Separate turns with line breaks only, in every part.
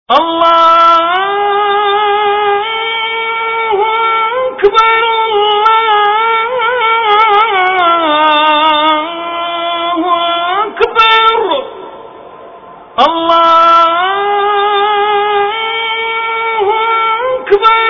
الله أكبر الله أكبر الله أكبر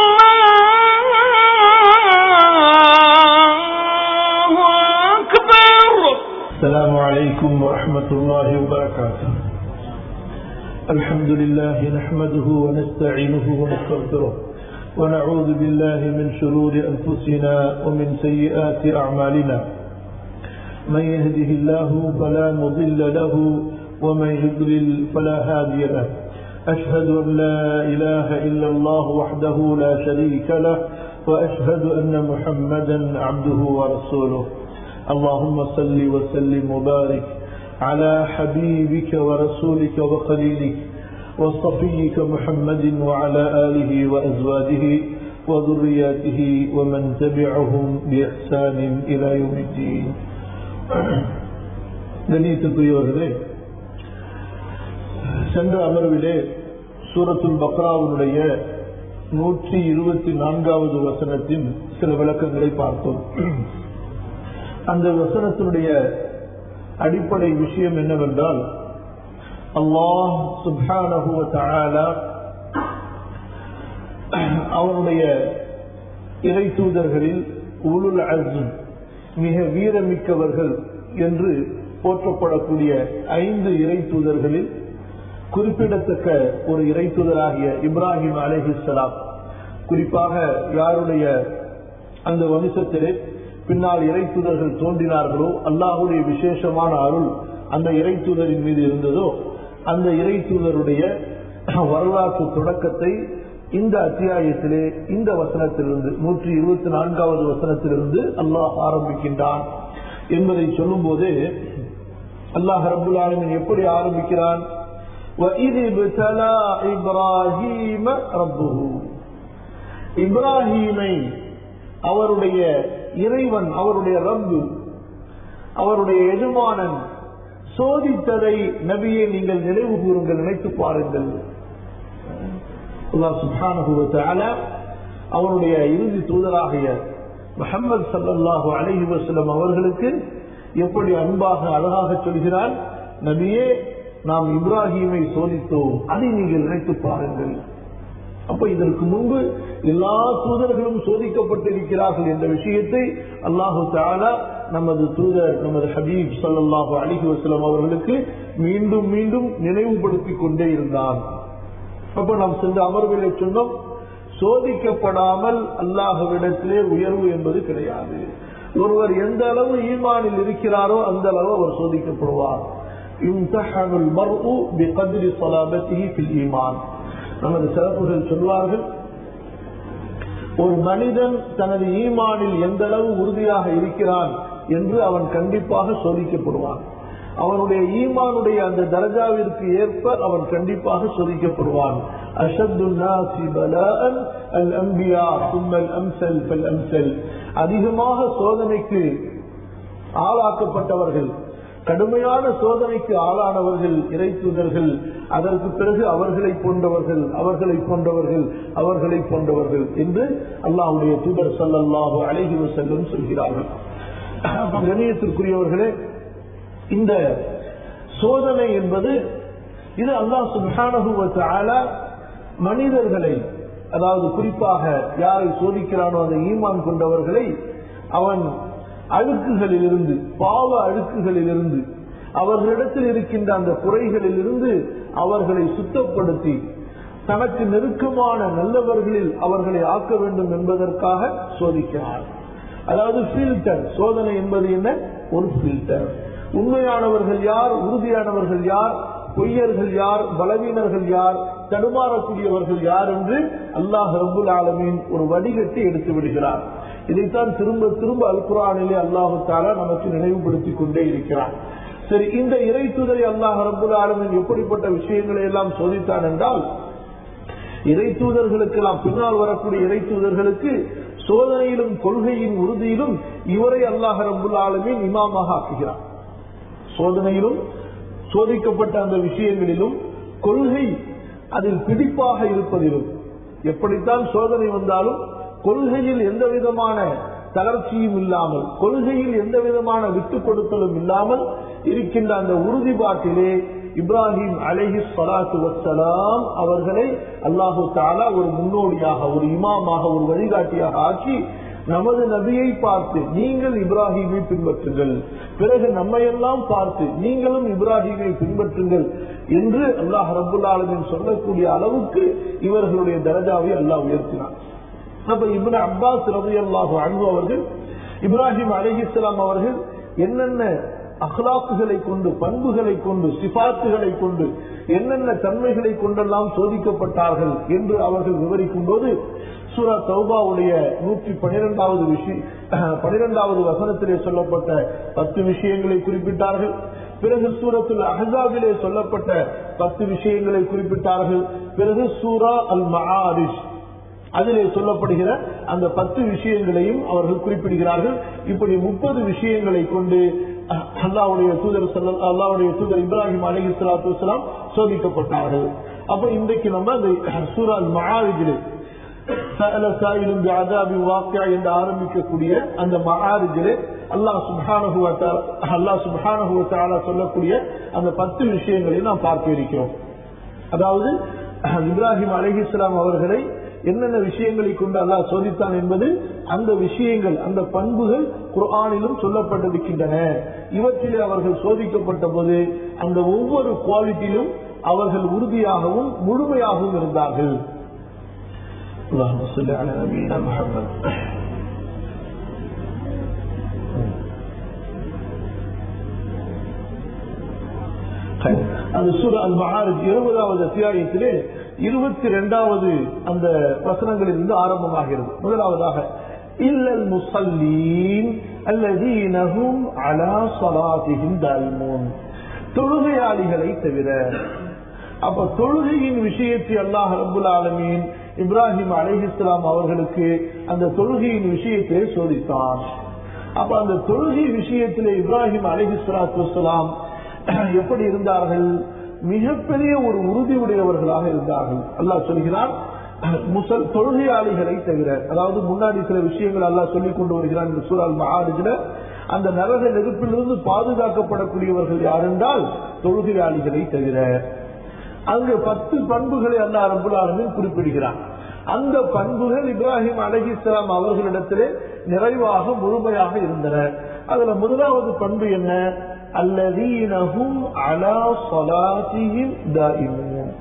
الله أكبر
السلام عليكم ورحمة الله وبركاته الحمد لله نحمده ونستعينه ونستغفره ونعوذ بالله من شرور أنفسنا ومن سيئات أعمالنا من يهده الله فلا مضل له ومن يضلل فلا هادي له أشهد أن لا إله إلا الله وحده لا شريك له وأشهد أن محمدا عبده ورسوله اللهم صل وسلم وبارك على حبيبك ورسولك وخليلك وصفيك محمد وعلى آله وأزواجه وذرياته ومن تبعهم بإحسان إلى يوم الدين கணியத்துக்குரியவர்களே சென்ற அமர்விலே சூரத்துல் பக்ராவுடைய நூற்றி இருபத்தி நான்காவது வசனத்தின் சில விளக்கங்களை பார்த்தோம் அந்த வசனத்தினுடைய அடிப்படை விஷயம் என்னவென்றால் அல்லாஹ் சுப்ஹானஹு தஆலா அவனுடைய இறை தூதர்களில் உலுல் அஸ்ம் மிக வீரமிக்கவர்கள் என்று போற்றப்படக்கூடிய ஐந்து இறை தூதர்களில் குறிப்பிடத்தக்க ஒரு இறை தூதராகிய இப்ராஹிம் அலைஹிஸ்ஸலாம் குறிப்பாக யாருடைய அந்த வம்சத்திலே பின்னால் இறை தூதர்கள் தோன்றினார்களோ அல்லாஹுடைய விசேஷமான அருள் அந்த இறை தூதரின் மீது இருந்ததோ அந்த இறை தூதருடைய வரலாற்று தொடக்கத்தை இந்த அத்தியாயத்திலே இந்த வசனத்திலிருந்து நூற்றி இருபத்தி நான்காவது வசனத்திலிருந்து அல்லாஹ் ஆரம்பிக்கின்றான் என்பதை சொல்லும் போது அல்லாஹ் ரபுல் ஆலமின் எப்படி ஆரம்பிக்கிறான் وَإِذِ ابْتَلَى إِبْرَاهِيمَ رَبُّهُ இப்ராஹீமை அவருடைய இறைவன் அவருடைய ரப்பு அவருடைய எஜமானன் சோதித்ததை நபியை நீங்கள் நினைவு கூறுங்கள் நினைத்து பாருங்கள் அல்லாஹ் சுப்ஹானஹு வ தஆலா அவருடைய இறுதி தூதராகிய முஹம்மது ஸல்லல்லாஹு அலைஹி வஸல்லம் அவர்களுக்கு எப்படி அன்பாக அழகாக சொல்கிறான் நபியே நாம் இப்ராஹீமை சோதித்தோம் அதை நீங்கள் நினைத்து பாருங்கள் அப்ப இதற்கு முன்பு எல்லா தூதர்களும் சோதிக்கப்பட்டிருக்கிறார்கள் என்ற விஷயத்தை அல்லாஹு தாலா நமது தூதர் நமது ஹபீப் சல்லாஹூ அலிஹி வசலம் அவர்களுக்கு மீண்டும் மீண்டும் நினைவுபடுத்திக் கொண்டே இருந்தார் அப்ப நாம் சென்ற அமர்விலே சொன்னோம் சோதிக்கப்படாமல் அல்லாஹவிடத்திலே உயர்வு என்பது கிடையாது ஒருவர் எந்த அளவு ஈமானில் இருக்கிறாரோ அந்த அளவு அவர் சோதிக்கப்படுவார் இம்தஹனுல் மர்உ பிகத்ரி ஸலாபத்திஹி ஃபில் ஈமான் நமது சிறப்புகள் சொல்வார்கள் ஒரு மனிதன் தனது ஈமானில் எந்த அளவு உறுதியாக இருக்கிறான் என்று அவன் கண்டிப்பாக சோதிக்கப்படுவான் அவனுடைய ஈமானுடைய அந்த தரஜாவிற்கு ஏற்ப அவன் கண்டிப்பாக சோதிக்கப்படுவான் அதிகமாக சோதனைக்கு ஆளாக்கப்பட்டவர்கள் கடுமையான சோதனைக்கு ஆளானவர்கள் இறை தூதர்கள் அதற்கு பிறகு அவர்களை போன்றவர்கள் அவர்களை போன்றவர்கள் அவர்களை போன்றவர்கள் என்று அல்லாஹுடைய தூதர் சல்லாஹு அழகி செல்லும் சொல்கிறார்கள் கணியத்திற்குரியவர்களே இந்த சோதனை என்பது இது அல்லாஹ் சுபானகுவ மனிதர்களை அதாவது குறிப்பாக யாரை சோதிக்கிறானோ அந்த ஈமான் கொண்டவர்களை அவன் அழுக்குகளில் இருந்து பாவ அழுக்குகளில் இருந்து அவர்களிடத்தில் இருக்கின்ற அந்த குறைகளில் இருந்து அவர்களை சுத்தப்படுத்தி தனக்கு நெருக்கமான நல்லவர்களில் அவர்களை ஆக்க வேண்டும் என்பதற்காக சோதிக்கிறார் அதாவது ஃபில்டர் சோதனை என்பது என்ன ஒரு ஃபில்டர் உண்மையானவர்கள் யார் உறுதியானவர்கள் யார் பொய்யர்கள் யார் பலவீனர்கள் யார் தடுமாறக்கூடியவர்கள் யார் என்று அல்லாஹ் ரபுல் ஆலமீன் ஒரு வடிகட்டி எடுத்து விடுகிறார் இதைத்தான் திரும்ப திரும்ப அல் குரானிலே அல்லாஹு தாலா நமக்கு நினைவுபடுத்திக் கொண்டே இருக்கிறார் சரி இந்த இறை தூதரை அல்லாஹ் ரபுல் ஆலமின் எப்படிப்பட்ட விஷயங்களை எல்லாம் சோதித்தான் என்றால் இறை தூதர்களுக்கெல்லாம் பின்னால் வரக்கூடிய இறை தூதர்களுக்கு சோதனையிலும் கொள்கையின் உறுதியிலும் இவரை அல்லாஹ் ரபுல் ஆலமின் இமாமாக ஆக்குகிறார் சோதனையிலும் சோதிக்கப்பட்ட அந்த விஷயங்களிலும் கொள்கை அதில் பிடிப்பாக இருப்பதிலும் எப்படித்தான் சோதனை வந்தாலும் கொள்கையில் எந்த விதமான தளர்ச்சியும் இல்லாமல் கொள்கையில் எந்த விதமான விட்டுக் கொடுத்தலும் இல்லாமல் இருக்கின்ற அந்த உறுதிப்பாட்டிலே இப்ராஹிம் அலஹி சலாத்து வசலாம் அவர்களை அல்லாஹு தாலா ஒரு முன்னோடியாக ஒரு இமாமாக ஒரு வழிகாட்டியாக ஆக்கி நமது நபியை பார்த்து நீங்கள் இப்ராஹிமை பின்பற்றுங்கள் பிறகு நம்மையெல்லாம் பார்த்து நீங்களும் இப்ராஹிமை பின்பற்றுங்கள் என்று அல்லாஹ் ரபுல்லாலமின் சொல்லக்கூடிய அளவுக்கு இவர்களுடைய தரஜாவை அல்லாஹ் உயர்த்தினார் அப்ப இப்னு அப்பாஸ் ரவி அல்லாஹு அன்பு அவர்கள் இப்ராஹிம் அலிஹிஸ்லாம் அவர்கள் என்னென்ன அஹ்லாக்குகளை கொண்டு பண்புகளை கொண்டு சிபாத்துகளை கொண்டு என்னென்ன தன்மைகளை கொண்டெல்லாம் சோதிக்கப்பட்டார்கள் என்று அவர்கள் விவரிக்கும் போது சூரா தௌபாவுடைய நூற்றி பனிரெண்டாவது விஷயம் பனிரெண்டாவது வசனத்திலே சொல்லப்பட்ட பத்து விஷயங்களை குறிப்பிட்டார்கள் பிறகு சூரத்தில் அஹாபிலே சொல்லப்பட்ட பத்து விஷயங்களை குறிப்பிட்டார்கள் பிறகு சூரா அல் மஹாரிஷ் அதிலே சொல்லப்படுகிற அந்த பத்து விஷயங்களையும் அவர்கள் குறிப்பிடுகிறார்கள் இப்படி முப்பது விஷயங்களை கொண்டு அல்லாவுடைய தூதர் அல்லாவுடைய தூதர் இப்ராஹிம் அலி சலாத்து வலாம் சோதிக்கப்பட்டார்கள் அப்ப இன்றைக்கு நம்ம அந்த சூரால் மகாரிஜிலே என்று ஆரம்பிக்கக்கூடிய அந்த மகாரிஜிலே அல்லாஹ் சுபானு அல்லாஹ் சுபானு சொல்லக்கூடிய அந்த பத்து விஷயங்களை நாம் பார்க்க இருக்கிறோம் அதாவது இப்ராஹிம் அலிஹிஸ்லாம் அவர்களை என்னென்ன விஷயங்களை கொண்டு அல்லாஹ் சோதித்தான் என்பது அந்த விஷயங்கள் அந்த பண்புகள் குர்ஆனிலும் சொல்லப்பட்டிருக்கின்றன இவற்றிலே அவர்கள் சோதிக்கப்பட்ட போது அந்த ஒவ்வொரு குவாலிட்டியிலும் அவர்கள் உறுதியாகவும் முழுமையாகவும் இருந்தார்கள் اللهم صل على نبينا محمد அந்த சூர அல் மஹாரஜ் இருபதாவது அத்தியாயத்திலே இருபத்தி ரெண்டாவது அந்த வசனங்களில் இருந்து ஆரம்பமாகிறது முதலாவதாக இல்லல் முசல்லீன் அல்லதீனஹும் அலா ஸலாத்திஹிம் தாயிமூன் தொழுகையாளிகளை தவிர அப்ப தொழுகையின் விஷயத்தை அல்லாஹ் ரபுல் ஆலமீன் இப்ராஹிம் அலிஹிஸ்லாம் அவர்களுக்கு அந்த தொழுகையின் விஷயத்தை சோதித்தான் அப்ப அந்த தொழுகை விஷயத்திலே இப்ராஹிம் அலிஹிஸ்லாத்து வலாம் எப்படி இருந்தார்கள் மிகப்பெரிய ஒரு உறுதி உடையவர்களாக இருந்தார்கள் அல்லாஹ் சொல்கிறான் முசல் தொழுகையாளிகளை தவிர அதாவது முன்னாடி சில விஷயங்கள் அல்லாஹ் சொல்லிக் கொண்டு வருகிறான் இந்த சூழல் மகாரிஜில அந்த நரக நெருப்பிலிருந்து பாதுகாக்கப்படக்கூடியவர்கள் யார் என்றால் தொழுகையாளிகளை தவிர அங்கு பத்து பண்புகளை அல்லாஹ் ரபுல் ஆலமின் குறிப்பிடுகிறான் அந்த பண்புகள் இப்ராஹிம் அலஹிஸ்லாம் அவர்களிடத்திலே நிறைவாக முழுமையாக இருந்தன அதுல முதலாவது பண்பு என்ன அல்லதீனஹும் அலா சொலாத்தியும் தாயிமூன்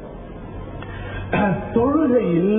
தொழுகையில்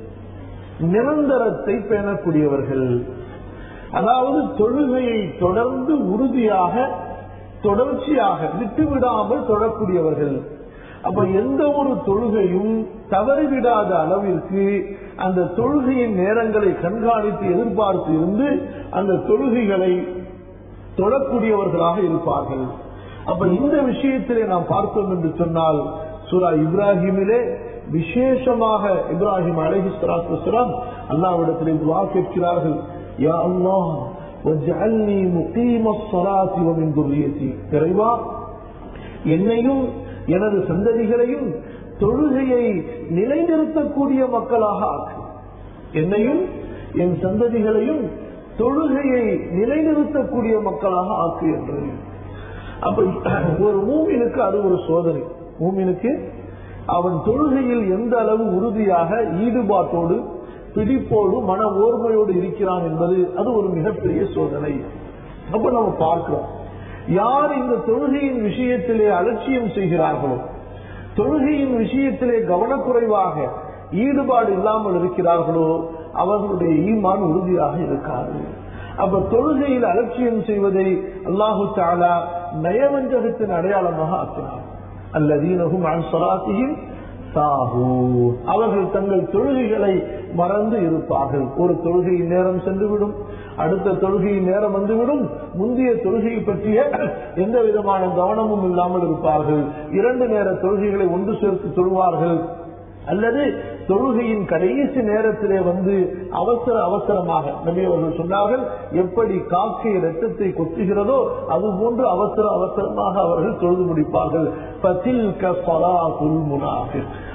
நிரந்தரத்தை பேணக்கூடியவர்கள் அதாவது தொழுகையை தொடர்ந்து உறுதியாக தொடர்ச்சியாக விட்டுவிடாமல் தொடரக்கூடியவர்கள் அப்ப எந்த ஒரு தொழுகையும் தவறிவிடாத அளவிற்கு அந்த தொழுகையின் நேரங்களை கண்காணித்து எதிர்பார்த்து இருந்து அந்த தொழுகைகளை தொடக்கூடியவர்களாக இருப்பார்கள் அப்ப இந்த விஷயத்திலே நாம் பார்த்தோம் என்று சொன்னால் சுரா இப்ராஹிமிலே விசேஷமாக இப்ராஹிம் அலஹி சலாத்துலாம் அல்லாவிடத்தில் துவா கேட்கிறார்கள் யா அல்லாஹ் وَاجْعَلْنِي مُقِيمَ الصَّلَاةِ وَمِنْ ذُرِّيَّتِي இறைவா என்னையும் எனது சந்ததிகளையும் தொழுகையை நிலைநிறுத்தக்கூடிய மக்களாக ஆக்கு என்னையும் என் சந்ததிகளையும் தொழுகையை நிலைநிறுத்தக்கூடிய மக்களாக ஆக்கு என்று அப்ப ஒரு மூமினுக்கு அது ஒரு சோதனை மூமினுக்கு அவன் தொழுகையில் எந்த அளவு உறுதியாக ஈடுபாட்டோடு பிடிப்போடு மன ஓர்மையோடு இருக்கிறான் என்பது அது ஒரு மிகப்பெரிய சோதனை அப்ப நம்ம பார்க்கிறோம் யார் இந்த தொழுகையின் விஷயத்திலே அலட்சியம் செய்கிறார்களோ தொழுகையின் விஷயத்திலே கவனக்குறைவாக ஈடுபாடு இல்லாமல் இருக்கிறார்களோ அவர்களுடைய ஈமான் உறுதியாக இருக்காது அப்ப தொழுகையில் அலட்சியம் செய்வதை அல்லாஹு தாலா நயவஞ்சகத்தின் அடையாளமாக ஆக்கினார் அல்லதீனகும் அன்சராத்தியும் சாஹூ அவர்கள் தங்கள் தொழுகைகளை மறந்து இருப்பார்கள் ஒரு தொழுகையின் நேரம் சென்றுவிடும் அடுத்த தொழுகையின் நேரம் வந்துவிடும் முந்தைய தொழுகையை பற்றிய எந்த விதமான கவனமும் இல்லாமல் இருப்பார்கள் இரண்டு நேர தொழுகைகளை ஒன்று சேர்த்து தொழுவார்கள் அல்லது தொழுகையின் கடைசி நேரத்திலே வந்து அவசர அவசரமாக நபி அவர்கள் சொன்னார்கள் எப்படி காக்கை ரத்தத்தை கொத்துகிறதோ அது போன்று அவசர அவசரமாக அவர்கள் தொழுது முடிப்பார்கள்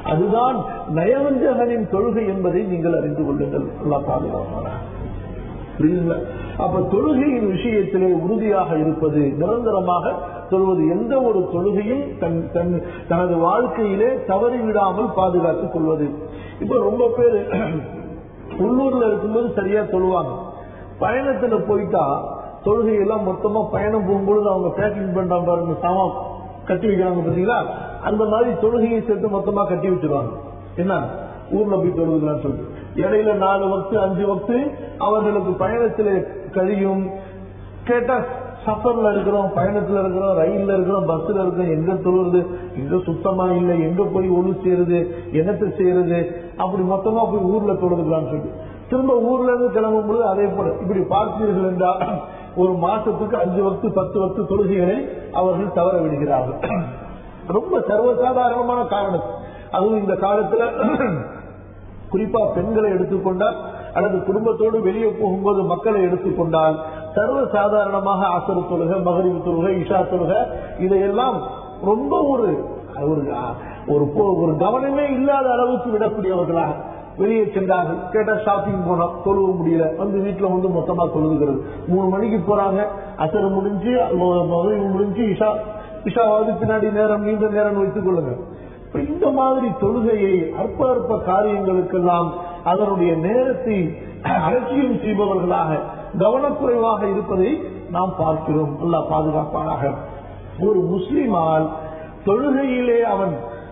அதுதான் நயவஞ்சகனின் தொழுகை என்பதை நீங்கள் அறிந்து கொள்ளுங்கள் அல்லா பாதுகாப்பான புரியுதுங்களா அப்ப தொழுகையின் விஷயத்திலே உறுதியாக இருப்பது நிரந்தரமாக சொல்வது எந்த ஒரு தொழுகையும் தன் தன் தனது வாழ்க்கையிலே தவறிவிடாமல் பாதுகாத்துக் கொள்வது இப்ப ரொம்ப பேர் உள்ளூர்ல இருக்கும்போது சரியா சொல்லுவாங்க பயணத்துல போயிட்டா தொழுகையெல்லாம் மொத்தமா பயணம் போகும்பொழுது அவங்க பேக்கிங் பண்றாங்க பாருங்க சாமான் கட்டி வைக்கிறாங்க பாத்தீங்களா அந்த மாதிரி தொழுகையை சேர்த்து மொத்தமா கட்டி வச்சிருவாங்க என்ன ஊர்ல போய் தொழுதுலான்னு சொல்லிட்டு இடையில நாலு வக்து அஞ்சு வக்து அவர்களுக்கு பயணத்துல கழியும் கேட்டா சஃபர்ல இருக்கிறோம் பயணத்துல இருக்கிறோம் ரயில்ல இருக்கிறோம் பஸ்ல இருக்கிறோம் எங்க தொழுறது எங்க சுத்தமா இல்ல எங்க போய் ஒழு செய்யறது என்னத்தை செய்யறது அப்படி மொத்தமா போய் ஊர்ல தொழுதுக்கலாம்னு சொல்லிட்டு திரும்ப ஊர்ல இருந்து கிளம்பும் பொழுது அதே போல இப்படி பார்த்தீர்கள் என்றால் ஒரு மாசத்துக்கு அஞ்சு வக்து பத்து வக்து தொழுகைகளை அவர்கள் தவற விடுகிறார்கள் ரொம்ப சர்வசாதாரணமான காரணம் அதுவும் இந்த காலத்துல குறிப்பா பெண்களை எடுத்துக்கொண்டால் அல்லது குடும்பத்தோடு வெளியே போகும்போது மக்களை எடுத்துக்கொண்டால் சர்வ சாதாரணமாக அசரு தொழுக மகரிவு தொழுக இஷா தொழுக இதையெல்லாம் ரொம்ப ஒரு ஒரு ஒரு ஒரு கவனமே இல்லாத அளவுக்கு விடக்கூடியவர்களாக வெளியே சென்றார்கள் கேட்டா ஷாப்பிங் போனோம் தொழுவ முடியல வந்து வீட்டுல வந்து மொத்தமா தொழுதுகிறது மூணு மணிக்கு போறாங்க அசரு முடிஞ்சு மகரிவு முடிஞ்சு இஷா இஷாவாவது பின்னாடி நேரம் நீண்ட நேரம் வைத்துக் கொள்ளுங்க இந்த மாதிரி தொழுகையை அற்ப அற்ப காரியங்களுக்கெல்லாம் அதனுடைய நேரத்தை அலட்சியம் செய்பவர்களாக கவனக்குறைவாக இருப்பதை நாம் பார்க்கிறோம் நல்லா பாதுகாப்பானாக ஒரு முஸ்லிமால் தொழுகையிலே அவன்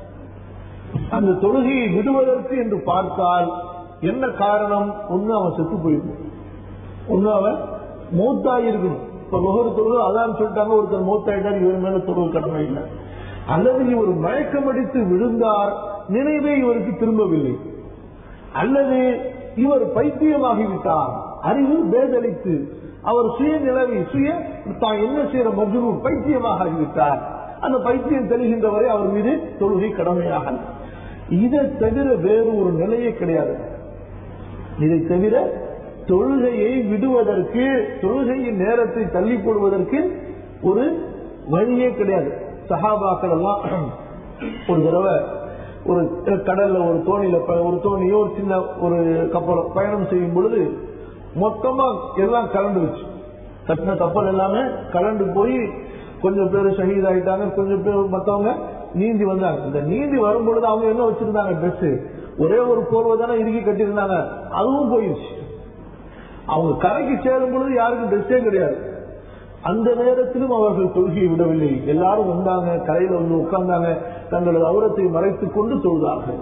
அந்த தொழுகையை விடுவதற்கு என்று பார்த்தால் என்ன காரணம் ஒண்ணு அவன் செத்து போயிருக்கும் ஒண்ணு அவன் மூத்தாயிருக்கணும் இப்ப ஒவ்வொரு தொழுகை அதான் சொல்லிட்டாங்க ஒருத்தர் மூத்தாயிட்டார் இவர் மேல தொழுகை கடமை இல்லை அல்லது இவர் மயக்கமடித்து விழுந்தார் நினைவே இவருக்கு திரும்பவில்லை அல்லது இவர் பைத்தியமாகிவிட்டார் அறிவு பேதளித்து அவர் சுய நிலவை சுய தான் என்ன செய்யற மஜ்ரூர் பைத்தியமாக ஆகிவிட்டார் அந்த பைத்தியம் தெளிகின்ற வரை அவர் மீது தொழுகை கடமையாக இதை தவிர வேறு ஒரு நிலையே கிடையாது இதை தவிர தொழுகையை விடுவதற்கு தொழுகையின் நேரத்தை தள்ளி போடுவதற்கு ஒரு வழியே கிடையாது சஹாபாக்கள் எல்லாம் ஒரு தடவை ஒரு கடல்ல ஒரு தோணியில ஒரு தோணியோ ஒரு சின்ன ஒரு கப்பல் பயணம் செய்யும் பொழுது மொத்தமா எல்லாம் கலந்து வச்சு கட்டின கப்பல் எல்லாமே கலந்து போய் கொஞ்சம் பேர் ஷஹீத் ஆயிட்டாங்க கொஞ்சம் பேர் மத்தவங்க நீந்தி வந்தாங்க இந்த நீந்தி வரும்பொழுது அவங்க என்ன வச்சிருந்தாங்க ட்ரெஸ் ஒரே ஒரு போர்வை தானே இறுக்கி கட்டியிருந்தாங்க அதுவும் போயிடுச்சு அவங்க கரைக்கு சேரும் பொழுது யாருக்கும் ட்ரெஸ்ஸே கிடையாது அந்த நேரத்திலும் அவர்கள் தொழுகையை விடவில்லை எல்லாரும் வந்தாங்க கரையில வந்து உட்கார்ந்தாங்க தங்களது அவுரத்தை மறைத்துக் கொண்டு தொழுதார்கள்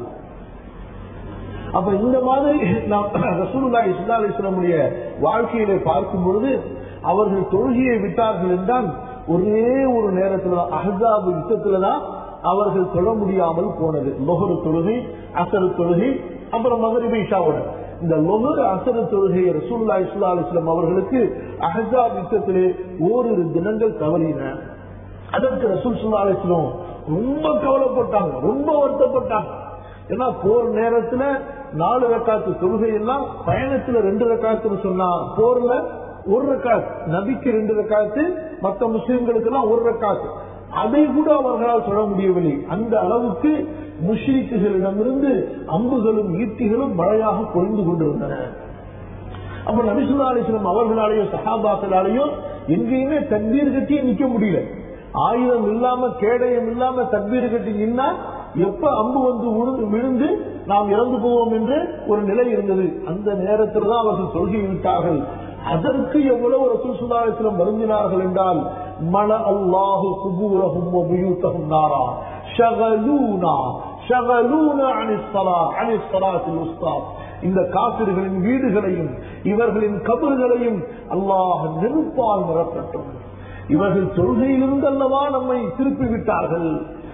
அப்ப இந்த மாதிரி நாம் ரசூலுல்லாஹி சுல்லா அலிஸ்லமுடைய வாழ்க்கையில பார்க்கும் பொழுது அவர்கள் தொழுகையை விட்டார்கள் என்றால் ஒரே ஒரு நேரத்துல அஹாபு யுத்தத்துலதான் அவர்கள் தொழ முடியாமல் போனது லொஹரு தொழுகை அசரு தொழுகை அப்புறம் மகரிபி இஷாவோட இந்த லொஹரு அசரு தொழுகை ரசூல்லா இஸ்லா அலிஸ்லாம் அவர்களுக்கு அஹாப் யுத்தத்திலே ஓரிரு தினங்கள் தவறின அதற்கு ரசூல் சுல்லா அலிஸ்லாம் ரொம்ப கவலைப்பட்டாங்க ரொம்ப வருத்தப்பட்டாங்க ஏன்னா போர் நேரத்துல நாலு ரக்காத்து தொழுகை எல்லாம் பயணத்துல ரெண்டு ரக்காத்துன்னு சொன்னா போர்ல ஒரு ரக்காத் நபிக்கு ரெண்டு ரக்காத்து மற்ற முஸ்லிம்களுக்கு எல்லாம் ஒரு ரக்காத்து அதை கூட அவர்களால் சொல்ல முடியவில்லை அந்த அளவுக்கு முஷ்ரிக்குகளிடமிருந்து அம்புகளும் ஈட்டிகளும் மழையாக பொழிந்து கொண்டிருந்தன அப்ப நபிசுல்லா அலிஸ்லாம் அவர்களாலேயும் சஹாபாக்களாலேயும் எங்கேயுமே தண்ணீர் கட்டி நிக்க முடியல ஆயுதம் இல்லாம கேடயம் இல்லாம தக்பீர் கட்டி நின்னா எப்ப அம்பு வந்து உழுந்து விழுந்து நாம் இறந்து போவோம் என்று ஒரு நிலை இருந்தது அந்த நேரத்தில் தான் அவர்கள் தொழுகி விட்டார்கள் அதற்கு எவ்வளவு ரசூல் சுல்லாத்திரம் வருந்தினார்கள் என்றால் மன அல்லாஹு குபூரஹும் வபுயூத்தஹும் நாரா ஷகலூனா ஷகலூனா அனிஸ்ஸலா அனிஸ்ஸலாத்தில் உஸ்தாத் இந்த காபிர்களின் வீடுகளையும் இவர்களின் கபறுகளையும் அல்லாஹ் நெருப்பால் நிரப்பட்டும் இவர்கள் தொழுகையிலிருந்து அல்லவா நம்மை திருப்பி விட்டார்கள்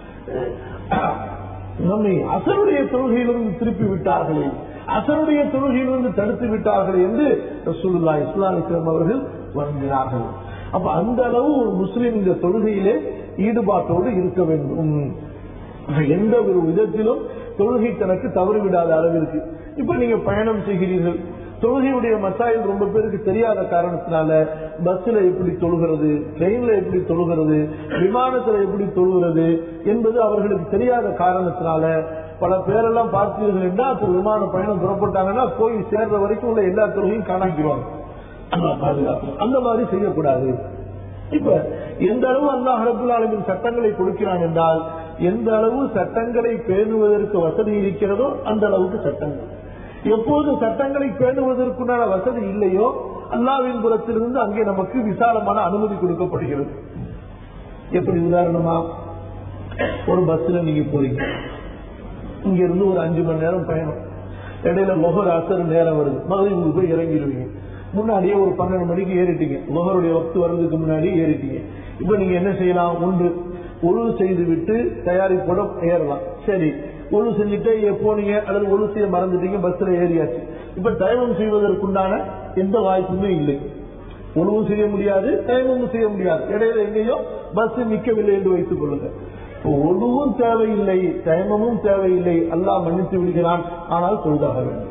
நம்மை அசருடைய தொழுகையிலிருந்து திருப்பி விட்டார்களே அசருடைய தொழுகையிலிருந்து தடுத்து விட்டார்கள் என்று ரசூலுல்லா இஸ்லாமிஸ்லாம் அவர்கள் வருகிறார்கள் அப்ப அந்த அளவு ஒரு முஸ்லீம் இந்த தொழுகையிலே ஈடுபாட்டோடு இருக்க வேண்டும் எந்த ஒரு விதத்திலும் தொழுகை தனக்கு தவறிவிடாத அளவிற்கு இப்ப நீங்க பயணம் செய்கிறீர்கள் தொழுகையுடைய மசாயில் ரொம்ப பேருக்கு தெரியாத காரணத்தினால பஸ்ல எப்படி தொழுகிறது ட்ரெயின்ல எப்படி தொழுகிறது விமானத்துல எப்படி தொழுகிறது என்பது அவர்களுக்கு தெரியாத காரணத்தினால பல பேரெல்லாம் பார்த்தீர்கள் என்றால் அப்ப விமான பயணம் புறப்பட்டாங்கன்னா கோயில் சேர்ற வரைக்கும் உள்ள எல்லா தொழிலையும் காணாக்கிடுவாங்க அல்லாஹ் பாதுகாக்கணும். அந்த மாதிரி செய்யக்கூடாது இப்ப எந்த அளவு அல்லாஹ் ரபுல் ஆலமின் சட்டங்களை கொடுக்கிறான் என்றால் எந்த அளவு சட்டங்களை பேணுவதற்கு வசதி இருக்கிறதோ அந்த அளவுக்கு சட்டங்கள் எப்போது சட்டங்களை பேணுவதற்குண்டான வசதி இல்லையோ அல்லாவின் புறத்திலிருந்து அங்கே நமக்கு விசாலமான அனுமதி கொடுக்கப்படுகிறது எப்படி உதாரணமா ஒரு பஸ்ல நீங்க போறீங்க இங்க இருந்து ஒரு அஞ்சு மணி நேரம் பயணம் இடையில லொஹர் அசர் நேரம் வருது மகளிர் போய் இறங்கிடுவீங்க முன்னாடியே ஒரு பன்னெண்டு மணிக்கு ஏறிட்டீங்க லொஹருடைய வக்து வர்றதுக்கு முன்னாடி ஏறிட்டீங்க இப்ப நீங்க என்ன செய்யலாம் ஒன்று ஒழுவு செய்து விட்டு தயாரிப்போட ஏறலாம் சரி ஒழு செஞ்சுட்டு போனீங்க அல்லது ஒழு செய்ய மறந்துட்டீங்க பஸ்ல ஏறியாச்சு இப்ப தயமம் செய்வதற்குண்டான எந்த வாய்ப்புமே இல்லை ஒழுவும் செய்ய முடியாது தயமமும் செய்ய முடியாது இடையில எங்கேயோ பஸ் நிக்கவில்லை என்று வைத்துக் கொள்ளுங்க இப்போ ஒழுவும் தேவையில்லை தயமமும் தேவையில்லை அல்லாஹ் மன்னித்து விடுகிறான் ஆனால் தொழுதாக வேண்டும்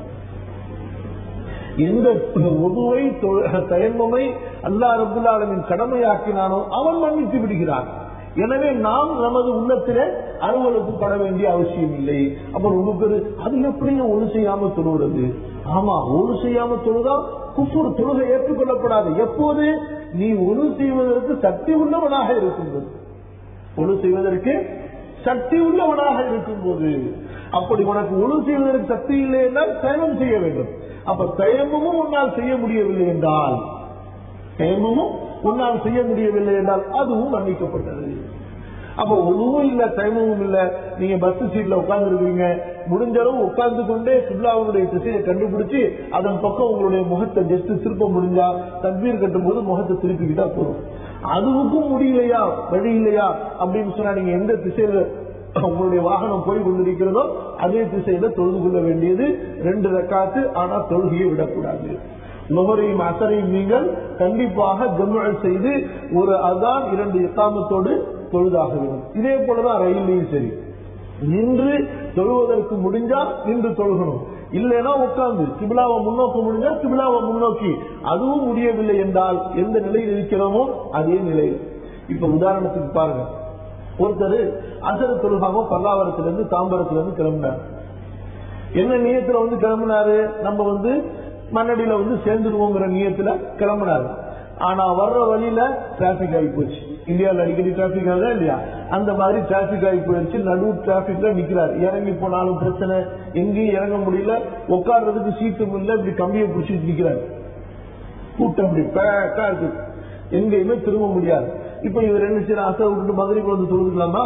எந்த ஒதுவை தயமமை அல்லா ரபுல்லாலமின் கடமையாக்கினானோ அவன் மன்னித்து விடுகிறான் எனவே நாம் நமது உள்ளத்திலே அலுவலுக்கு பட வேண்டிய அவசியம் இல்லை அப்ப ரொம்ப பேரு அது எப்படிங்க ஒழு செய்யாம தொழுகிறது ஆமா ஒழு செய்யாம தொழுதா குஃபுர் தொழுகை ஏற்றுக்கொள்ளப்படாது எப்போது நீ ஒழு செய்வதற்கு சக்தி உள்ளவனாக இருக்கும்போது ஒழு செய்வதற்கு சக்தி உள்ளவனாக இருக்கும்போது அப்படி உனக்கு ஒழு செய்வதற்கு சக்தி இல்லை என்றால் தயமம் செய்ய வேண்டும் அப்ப தயமமும் உன்னால் செய்ய முடியவில்லை என்றால் தயமமும் உன்னால் செய்ய முடியவில்லை என்றால் அதுவும் மன்னிக்கப்பட்டது அப்ப ஒழுவும் இல்ல டைமும் இல்ல நீங்க பஸ் சீட்ல உட்கார்ந்து இருக்கீங்க முடிஞ்ச அளவு உட்கார்ந்து கொண்டே சுற்றுலாவுடைய திசையை கண்டுபிடிச்சு அதன் பக்கம் உங்களுடைய முகத்தை ஜஸ்ட் திருப்ப முடிஞ்சா தண்ணீர் கட்டும் போது முகத்தை திருப்பிக்கிட்டா போதும் அதுவுக்கும் முடியலையா வழி இல்லையா அப்படின்னு சொன்னா நீங்க எந்த திசையில உங்களுடைய வாகனம் போய் கொண்டிருக்கிறதோ அதே திசையில தொழுது கொள்ள வேண்டியது ரெண்டு ரெக்காத்து ஆனா தொழுகையை விடக்கூடாது நுகரையும் அசரையும் நீங்கள் கண்டிப்பாக ஜம்மல் செய்து ஒரு அதான் இரண்டு இக்காமத்தோடு தொழுதாக வேண்டும் இதே போலதான் ரயிலையும் சரி நின்று தொழுவதற்கு முடிஞ்சா நின்று தொழுகணும் இல்லைன்னா உட்கார்ந்து சிபிலாவை முன்னோக்க முடிஞ்சா சிபிலாவை முன்னோக்கி அதுவும் முடியவில்லை என்றால் எந்த நிலையில் இருக்கிறோமோ அதே நிலையில் இப்ப உதாரணத்துக்கு பாருங்க ஒருத்தர் அசர தொழுகாம பல்லாவரத்திலிருந்து தாம்பரத்திலிருந்து கிளம்பினார் என்ன நியத்துல வந்து கிளம்பினாரு நம்ம வந்து மண்ணடியில வந்து சேர்ந்துடுவோங்கிற நியத்துல கிளம்பினாரு ஆனா வர்ற வழியில டிராபிக் ஆகி போச்சு இந்தியாவில் அடிக்கடி டிராபிக் ஆகுதா இல்லையா அந்த மாதிரி டிராபிக் ஆகி போயிடுச்சு நடு டிராபிக்ல நிக்கிறார் இறங்கி போனாலும் பிரச்சனை எங்கேயும் இறங்க முடியல உட்கார்றதுக்கு சீட்டும் இல்ல இப்படி கம்பியை பிடிச்சிட்டு நிக்கிறாரு கூட்டம் இப்படி பேக்கா இருக்கு எங்கேயுமே திரும்ப முடியாது இப்ப இவர் என்ன செய்யற அசை விட்டுட்டு மதுரைக்கு வந்து தொழுதுக்கலாமா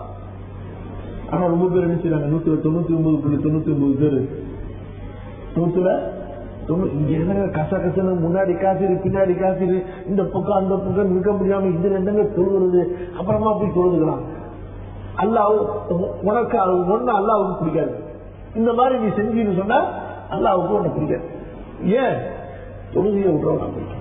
ஆனா ரொம்ப பேர் என்ன செய்யறாங்க நூத்துல தொண்ணூத்தி ஒன்பது புள்ளி தொண்ணூத்தி ஒன்பது பேரு நூத்துல இங்க என்னங்க கச கசன்னு முன்னாடி காசிரு பின்னாடி காசிரு இந்த பக்கம் அந்த பக்கம் நிற்க முடியாம இது ரெண்டுங்க தொழுகிறது அப்புறமா போய் தொழுதுக்கலாம் அல்லாஹ் உனக்கு அது ஒண்ணு அல்லாவுக்கு பிடிக்காது இந்த மாதிரி நீ செஞ்சீன்னு சொன்னா அல்லாவுக்கு உனக்கு பிடிக்காது ஏன் தொழுகையை விட்டுறவங்க பிடிக்கும்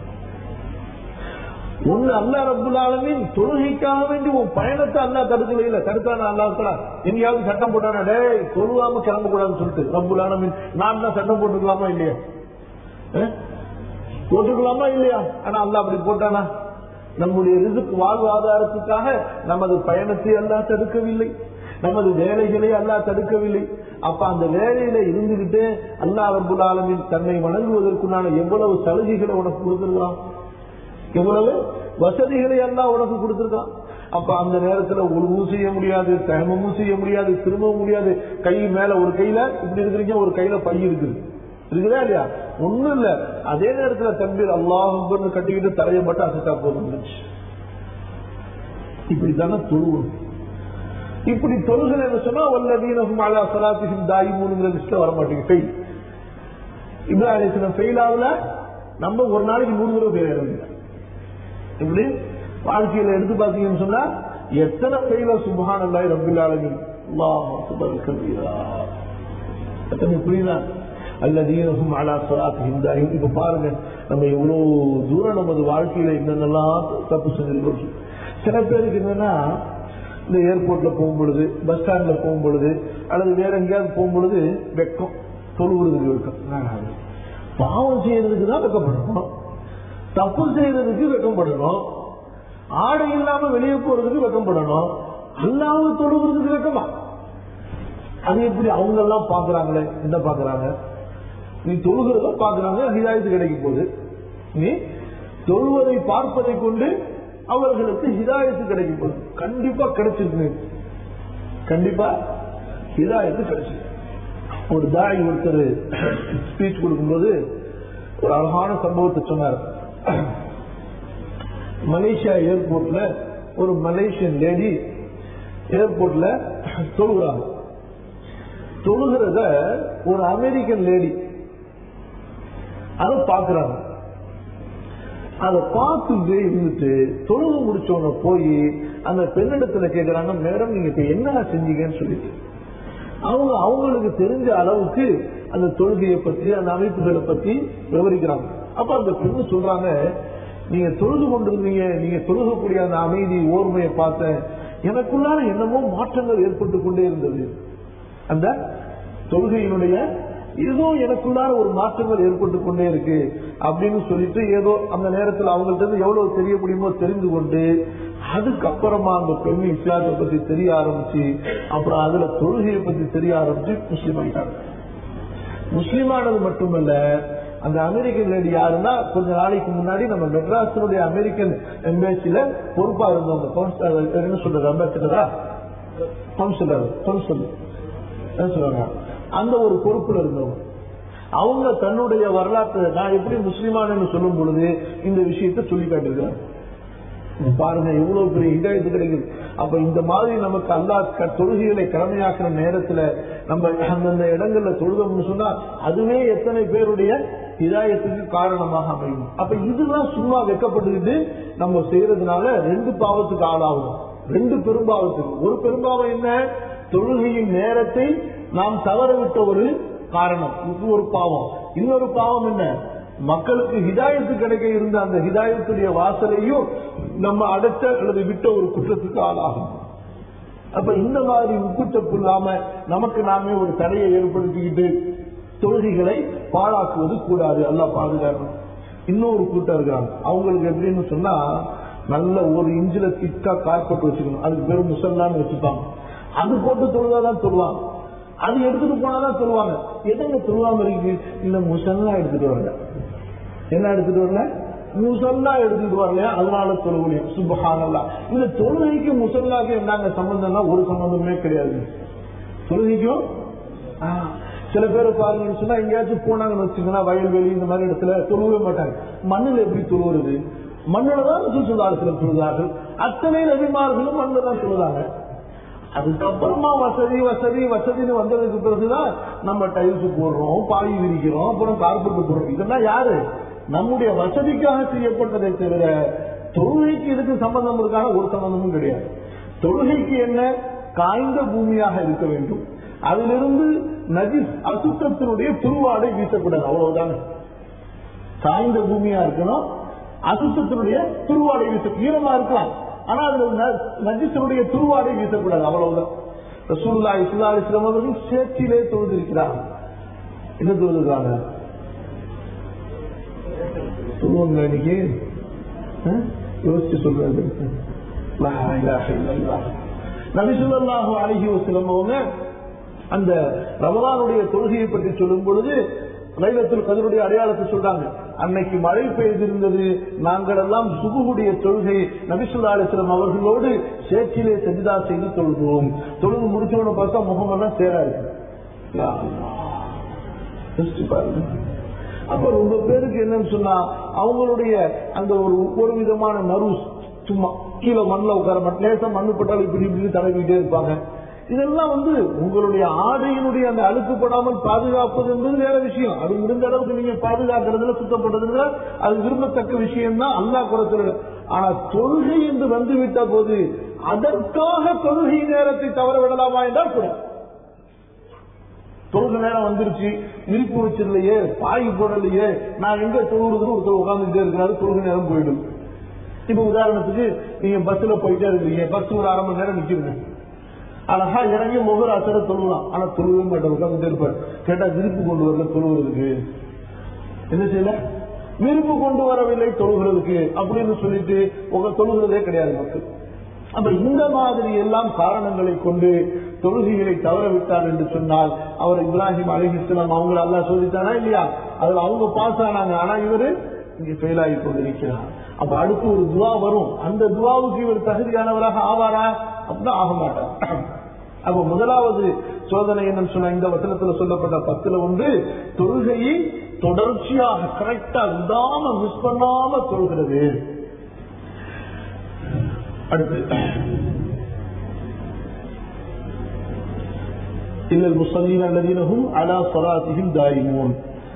ஒண்ணு அல்லா ரபுல்லாலுமின் தொழுகைக்காக வேண்டி உன் பயணத்தை அல்லா தடுக்கல இல்ல தடுத்தான அல்லா எங்கேயாவது சட்டம் போட்டானா டேய் தொழுவாம கிளம்ப கூடாதுன்னு சொல்லிட்டு ரபுல்லாலுமின் நான் தான் சட்டம் போட்டுக்கலாமா இல்லையா போட்டுக்கலாமா இல்லையா ஆனா அல்லா அப்படி போட்டானா நம்முடைய ரிசுக்கு வாழ்வாதாரத்துக்காக நமது பயணத்தை அல்லா தடுக்கவில்லை நமது வேலைகளை அல்லா தடுக்கவில்லை அப்ப அந்த வேலையில இருந்துகிட்டு அல்லா ரபுல் ஆலமின் தன்னை வணங்குவதற்குண்டான எவ்வளவு சலுகைகளை உனக்கு கொடுத்திருக்கலாம் எவ்வளவு வசதிகளை எல்லாம் உனக்கு கொடுத்திருக்கான் அப்ப அந்த நேரத்துல உழவும் செய்ய முடியாது தயமமும் செய்ய முடியாது திரும்பவும் முடியாது கை மேல ஒரு கையில இப்படி இருக்கிறீங்க ஒரு கையில பை இருக்குது இருக்குதா இல்லையா ஒண்ணும் இல்ல அதே நேரத்துல தம்பீர் அல்லாஹ் கட்டிக்கிட்டு தலையை மட்டும் அசத்தா போதும் இப்படித்தானே தொழுவணும் இப்படி தொழுகள் என்ன சொன்னா வல்லதீனகும் அலா சலாத்திகும் தாய் மூணுங்கிற லிஸ்ட்ல வர மாட்டேங்க ஃபெயில் இப்ராஹிம் ஃபெயில் ஆகல நம்ம ஒரு நாளைக்கு மூணு தடவை ஃபெயில் ஆயிருங்க இப்படி வாழ்க்கையில எடுத்து பாத்தீங்கன்னு சொன்னா எத்தனை ஃபெயில சுபஹான் அல்லாஹ் ரப்பில் ஆலமீன் அல்லாஹ் அக்பர் கபீரா எத்தனை புரியுதா அல்லதீனகும் அலா சலாத்திகும் தாயும் இப்ப பாருங்க நம்ம எவ்வளவு தூரம் நமது வாழ்க்கையில என்னென்னலாம் தப்பு செஞ்சிருக்கோம் சில பேருக்கு என்னன்னா இந்த ஏர்போர்ட்ல போகும் பொழுது பஸ் ஸ்டாண்ட்ல போகும் பொழுது அல்லது வேற எங்கேயாவது போகும் பொழுது வெக்கம் தொழுவுறதுக்கு வெக்கம் பாவம் செய்யறதுக்கு தான் வெக்கப்படணும் தப்பு செய்யறதுக்கு வெக்கப்படணும் ஆடை இல்லாம வெளியே போறதுக்கு வெக்கப்படணும் அல்லாம தொழுகிறதுக்கு வெக்கமா அது எப்படி அவங்க எல்லாம் பாக்குறாங்களே என்ன பாக்குறாங்க நீ தொழுகிறத பாக்குறாங்க ஹிதாயத்து கிடைக்க போகுது நீ தொழுவதை பார்ப்பதை கொண்டு அவர்களுக்கு ஹிதாயத்து கிடைக்க போகுது கண்டிப்பா கிடைச்சிருக்கு கண்டிப்பா ஹிதாயத்து கிடைச்சிருக்கு ஒரு தாய் ஒருத்தர் ஸ்பீச் கொடுக்கும்போது ஒரு அழகான சம்பவத்தை சொன்னார் மலேசியா ஏர்போர்ட்ல ஒரு மலேசியன் லேடி ஏர்போர்ட்ல தொழுகிறாங்க தொழுகிறத ஒரு அமெரிக்கன் லேடி அதை பாக்குறாங்க அதை பார்த்துட்டு இருந்துட்டு தொழுது முடிச்சவன போய் அந்த பெண்ணிடத்துல கேக்குறாங்க மேடம் நீங்க இப்ப என்ன செஞ்சீங்கன்னு சொல்லிட்டு அவங்க அவங்களுக்கு தெரிஞ்ச அளவுக்கு அந்த தொழுகையை பத்தி அந்த அமைப்புகளை பத்தி விவரிக்கிறாங்க அப்ப அந்த பெண்ணு சொல்றாங்க நீங்க தொழுது கொண்டிருந்தீங்க நீங்க தொழுகக்கூடிய அந்த அமைதி ஓர்மையை பார்த்தேன் எனக்குள்ளார என்னமோ மாற்றங்கள் ஏற்பட்டு கொண்டே இருந்தது அந்த தொழுகையினுடைய ஏதோ எனக்குள்ளார ஒரு மாற்றங்கள் ஏற்பட்டு கொண்டே இருக்கு அப்படின்னு சொல்லிட்டு ஏதோ அந்த நேரத்தில் அவங்கள்ட்ட இருந்து எவ்வளவு தெரிய முடியுமோ தெரிந்து கொண்டு அதுக்கப்புறமா அந்த பெண் இஸ்லாத்தை பத்தி தெரிய ஆரம்பிச்சு அப்புறம் அதுல தொழுகையை பத்தி தெரிய ஆரம்பிச்சு முஸ்லீம் ஆயிட்டாங்க முஸ்லீமானது மட்டுமல்ல அந்த அமெரிக்கன் லேடி யாருன்னா கொஞ்ச நாளைக்கு முன்னாடி நம்ம மெட்ராஸினுடைய அமெரிக்கன் எம்பேசில பொறுப்பா இருந்தவங்க கவுன்சிலர் என்ன சொல்றது அம்பேசிடரா கவுன்சிலர் கவுன்சிலர் என்ன சொல்றாங்க அந்த ஒரு பொறுப்புல இருந்தவங்க அவங்க தன்னுடைய வரலாற்று நான் எப்படி முஸ்லிமானு சொல்லும் பொழுது இந்த விஷயத்தை சொல்லி காட்டிருக்கிறாங்க பாருங்க எவ்வளவு பெரிய இதாயத்து கிடைக்குது அப்ப இந்த மாதிரி நமக்கு அல்லா க- தொழுகைகளை கடமையாக்குற நேரத்துல நம்ம அந்தந்த இடங்கள்ல தொழுதோம்னு சொன்னா அதுவே எத்தனை பேருடைய இதாயத்துக்கு காரணமாக அமையும் அப்ப இதெல்லாம் சும்மா வைக்கப்பட்டுக்கிட்டு நம்ம செய்யறதுனால ரெண்டு பாவத்துக்கு ஆளாகும் ரெண்டு பெரும்பாவத்துக்கு ஒரு பெரும்பாவம் என்ன தொழுகையின் நேரத்தை நாம் தவறவிட்ட ஒரு காரணம் இது ஒரு பாவம் இன்னொரு பாவம் என்ன மக்களுக்கு ஹிதாயத்து கிடைக்க இருந்த அந்த ஹிதாயத்துடைய வாசலையும் நம்ம அடைச்ச அல்லது விட்ட ஒரு குற்றத்துக்கு ஆளாகும் அப்ப இந்த மாதிரி உக்குச்சப்பு இல்லாம நமக்கு நாமே ஒரு தடையை ஏற்படுத்திக்கிட்டு தொழுகைகளை பாழாக்குவது கூடாது அல்ல பாதுகாக்கணும் இன்னொரு கூட்டம் இருக்காங்க அவங்களுக்கு எப்படின்னு சொன்னா நல்ல ஒரு இன்ச்சில திக்கா கார்பெட் வச்சுக்கணும் அதுக்கு பேரும் முசல்லான்னு வச்சுப்பாங்க அது போட்டு தொழுதாதான் சொல்லுவாங்க அது எடுத்துட்டு போனாதான் சொல்லுவாங்க எதங்க சொல்லாம இருக்கு இல்ல முசல்லா எடுத்துட்டு வரல என்ன எடுத்துட்டு வரல முசல்லா எடுத்துட்டு வரலையா அதனால தொழுவலையும் சுபஹானல்லா இந்த தொழுகைக்கு முசல்லாக்கு என்னங்க சம்பந்தம்னா ஒரு சம்பந்தமே கிடையாது தொழுகைக்கும் ஆ, சில பேர் பாருங்கன்னு சொன்னா எங்கேயாச்சும் போனாங்கன்னு வச்சுக்கோங்களா வயல்வெளி இந்த மாதிரி இடத்துல தொழுவே மாட்டாங்க மண்ணுல எப்படி தொழுவுறது மண்ணுல தான் சுற்றுலாசில தொழுதார்கள் அத்தனை நபிமார்களும் மண்ணுல தான் தொழுதாங்க அதுக்கப்புறமா வசதி வசதி வசதின்னு வந்ததுக்கு பிறகுதான் நம்ம டைல்ஸ் போடுறோம் பாய் விரிக்கிறோம் அப்புறம் கார்பெட் போடுறோம் இதெல்லாம் யாரு நம்முடைய வசதிக்காக செய்யப்பட்டதை தவிர தொழுகைக்கு இதுக்கு சம்பந்தம் இருக்கான ஒரு சம்பந்தமும் கிடையாது தொழுகைக்கு என்ன காய்ந்த பூமியாக இருக்க வேண்டும் அதிலிருந்து நஜிஸ் அசுத்தத்தினுடைய துருவாடை வீசக்கூடாது அவ்வளவுதானே காய்ந்த பூமியா இருக்கணும் அசுத்தத்தினுடைய துருவாடை வீச ஈரமா இருக்கலாம் ஆனா அதுல ந- நஜிசனுடைய துருவாடை வீசக்கூடாது அவ்வளவுதான் ரசூல்லா இஸ்லா இஸ்லாம் அவர்கள் சேற்றிலே தொழுதிருக்கிறார் என்ன தொழுதுறாங்க சொல்லுவாங்க இன்னைக்கு ஆ? யோசிச்சு சொல்றது லா இலாஹ இல்லல்லாஹ். நபி ஸல்லல்லாஹு அலைஹி வஸல்லம் அவங்க அந்த ரமலானுடைய தொழுகையை பற்றி சொல்லும் பொழுது லைலத்துல் கதருடைய அடையாளத்தை சொல்றாங்க அன்னைக்கு மழை பெய்திருந்தது நாங்கள் எல்லாம் சுகுடைய தொழுகை நபிசுல்லா அலிஸ்லாம் அவர்களோடு சேற்றிலே செஜிதா செய்து தொழுகிறோம் தொழுது முடிச்சவன பார்த்தா முகமெல்லாம் சேரா இருக்கு யா அல்லாஹ். யோசிச்சு பாருங்க அப்ப ரொம்ப பேருக்கு என்னன்னு சொன்னா அவங்களுடைய அந்த ஒரு ஒரு விதமான நர்வஸ் சும்மா கீழே மண்ணில் உட்கார மாட்டேன் லேசா மண்ணு பட்டாலும் இப்படி இப்படி தடவிக்கிட்டே இருப்பாங்க இதெல்லாம் வந்து உங்களுடைய ஆடையினுடைய அந்த அழுக்குப்படாமல் பாதுகாப்பது என்பது வேற விஷயம் அது முடிந்த அளவுக்கு நீங்க பாதுகாக்கிறதுல சுத்தப்படுறதுல அது விரும்பத்தக்க விஷயம் தான் அல்லா குறைச்சல ஆனா தொழுகை என்று வந்து விட்ட போது அதற்காக தொழுகை நேரத்தை தவற விடலாமா என்றால் கூட தொழுக நேரம் வந்துருச்சு விரிப்பு வச்சிடலையே பாய் போடலையே நான் எங்க தொழுகிறதுன்னு ஒருத்தர் உட்காந்துட்டே இருக்கிறாரு தொழுக நேரம் போயிடும் இப்ப உதாரணத்துக்கு நீங்க பஸ்ல போயிட்டே இருக்கீங்க பஸ் ஒரு அரை மணி நேரம் நிக்கிறீங்க அழகா இறங்கி முகர் அசர தொழுலாம் ஆனா தொழுவே மாட்டேன் உட்காந்துட்டே இருப்பார் கேட்டா விரிப்பு கொண்டு வரல தொழுகிறதுக்கு என்ன செய்யல விருப்பு கொண்டு வரவில்லை தொழுகிறதுக்கு அப்படின்னு சொல்லிட்டு உங்க தொழுகிறதே கிடையாது மக்கள் அப்ப இந்த மாதிரி எல்லாம் காரணங்களை கொண்டு தொழுகைகளை தவற விட்டார் என்று சொன்னால் அவர் இப்ராஹிம் அலிஹிஸ்லாம் அவங்கள அல்லாஹ் சோதித்தானா இல்லையா அதுல அவங்க பாஸ் ஆனாங்க ஆனா இவரு இங்க ஃபெயில் ஆகி கொண்டிருக்கிறார் அப்ப அடுத்து ஒரு துவா வரும் அந்த துவாவுக்கு இவர் தகுதியானவராக ஆவாரா அப்படின்னா ஆக மாட்டார் அப்ப முதலாவது சோதனை என்னன்னு சொன்ன இந்த வசனத்துல சொல்லப்பட்ட பத்துல ஒன்று தொழுகையை தொடர்ச்சியாக கரெக்டா விடாம மிஸ் பண்ணாம தொழுகிறது அடுத்து إلا المصلين الذين هم على صلاتهم دائمون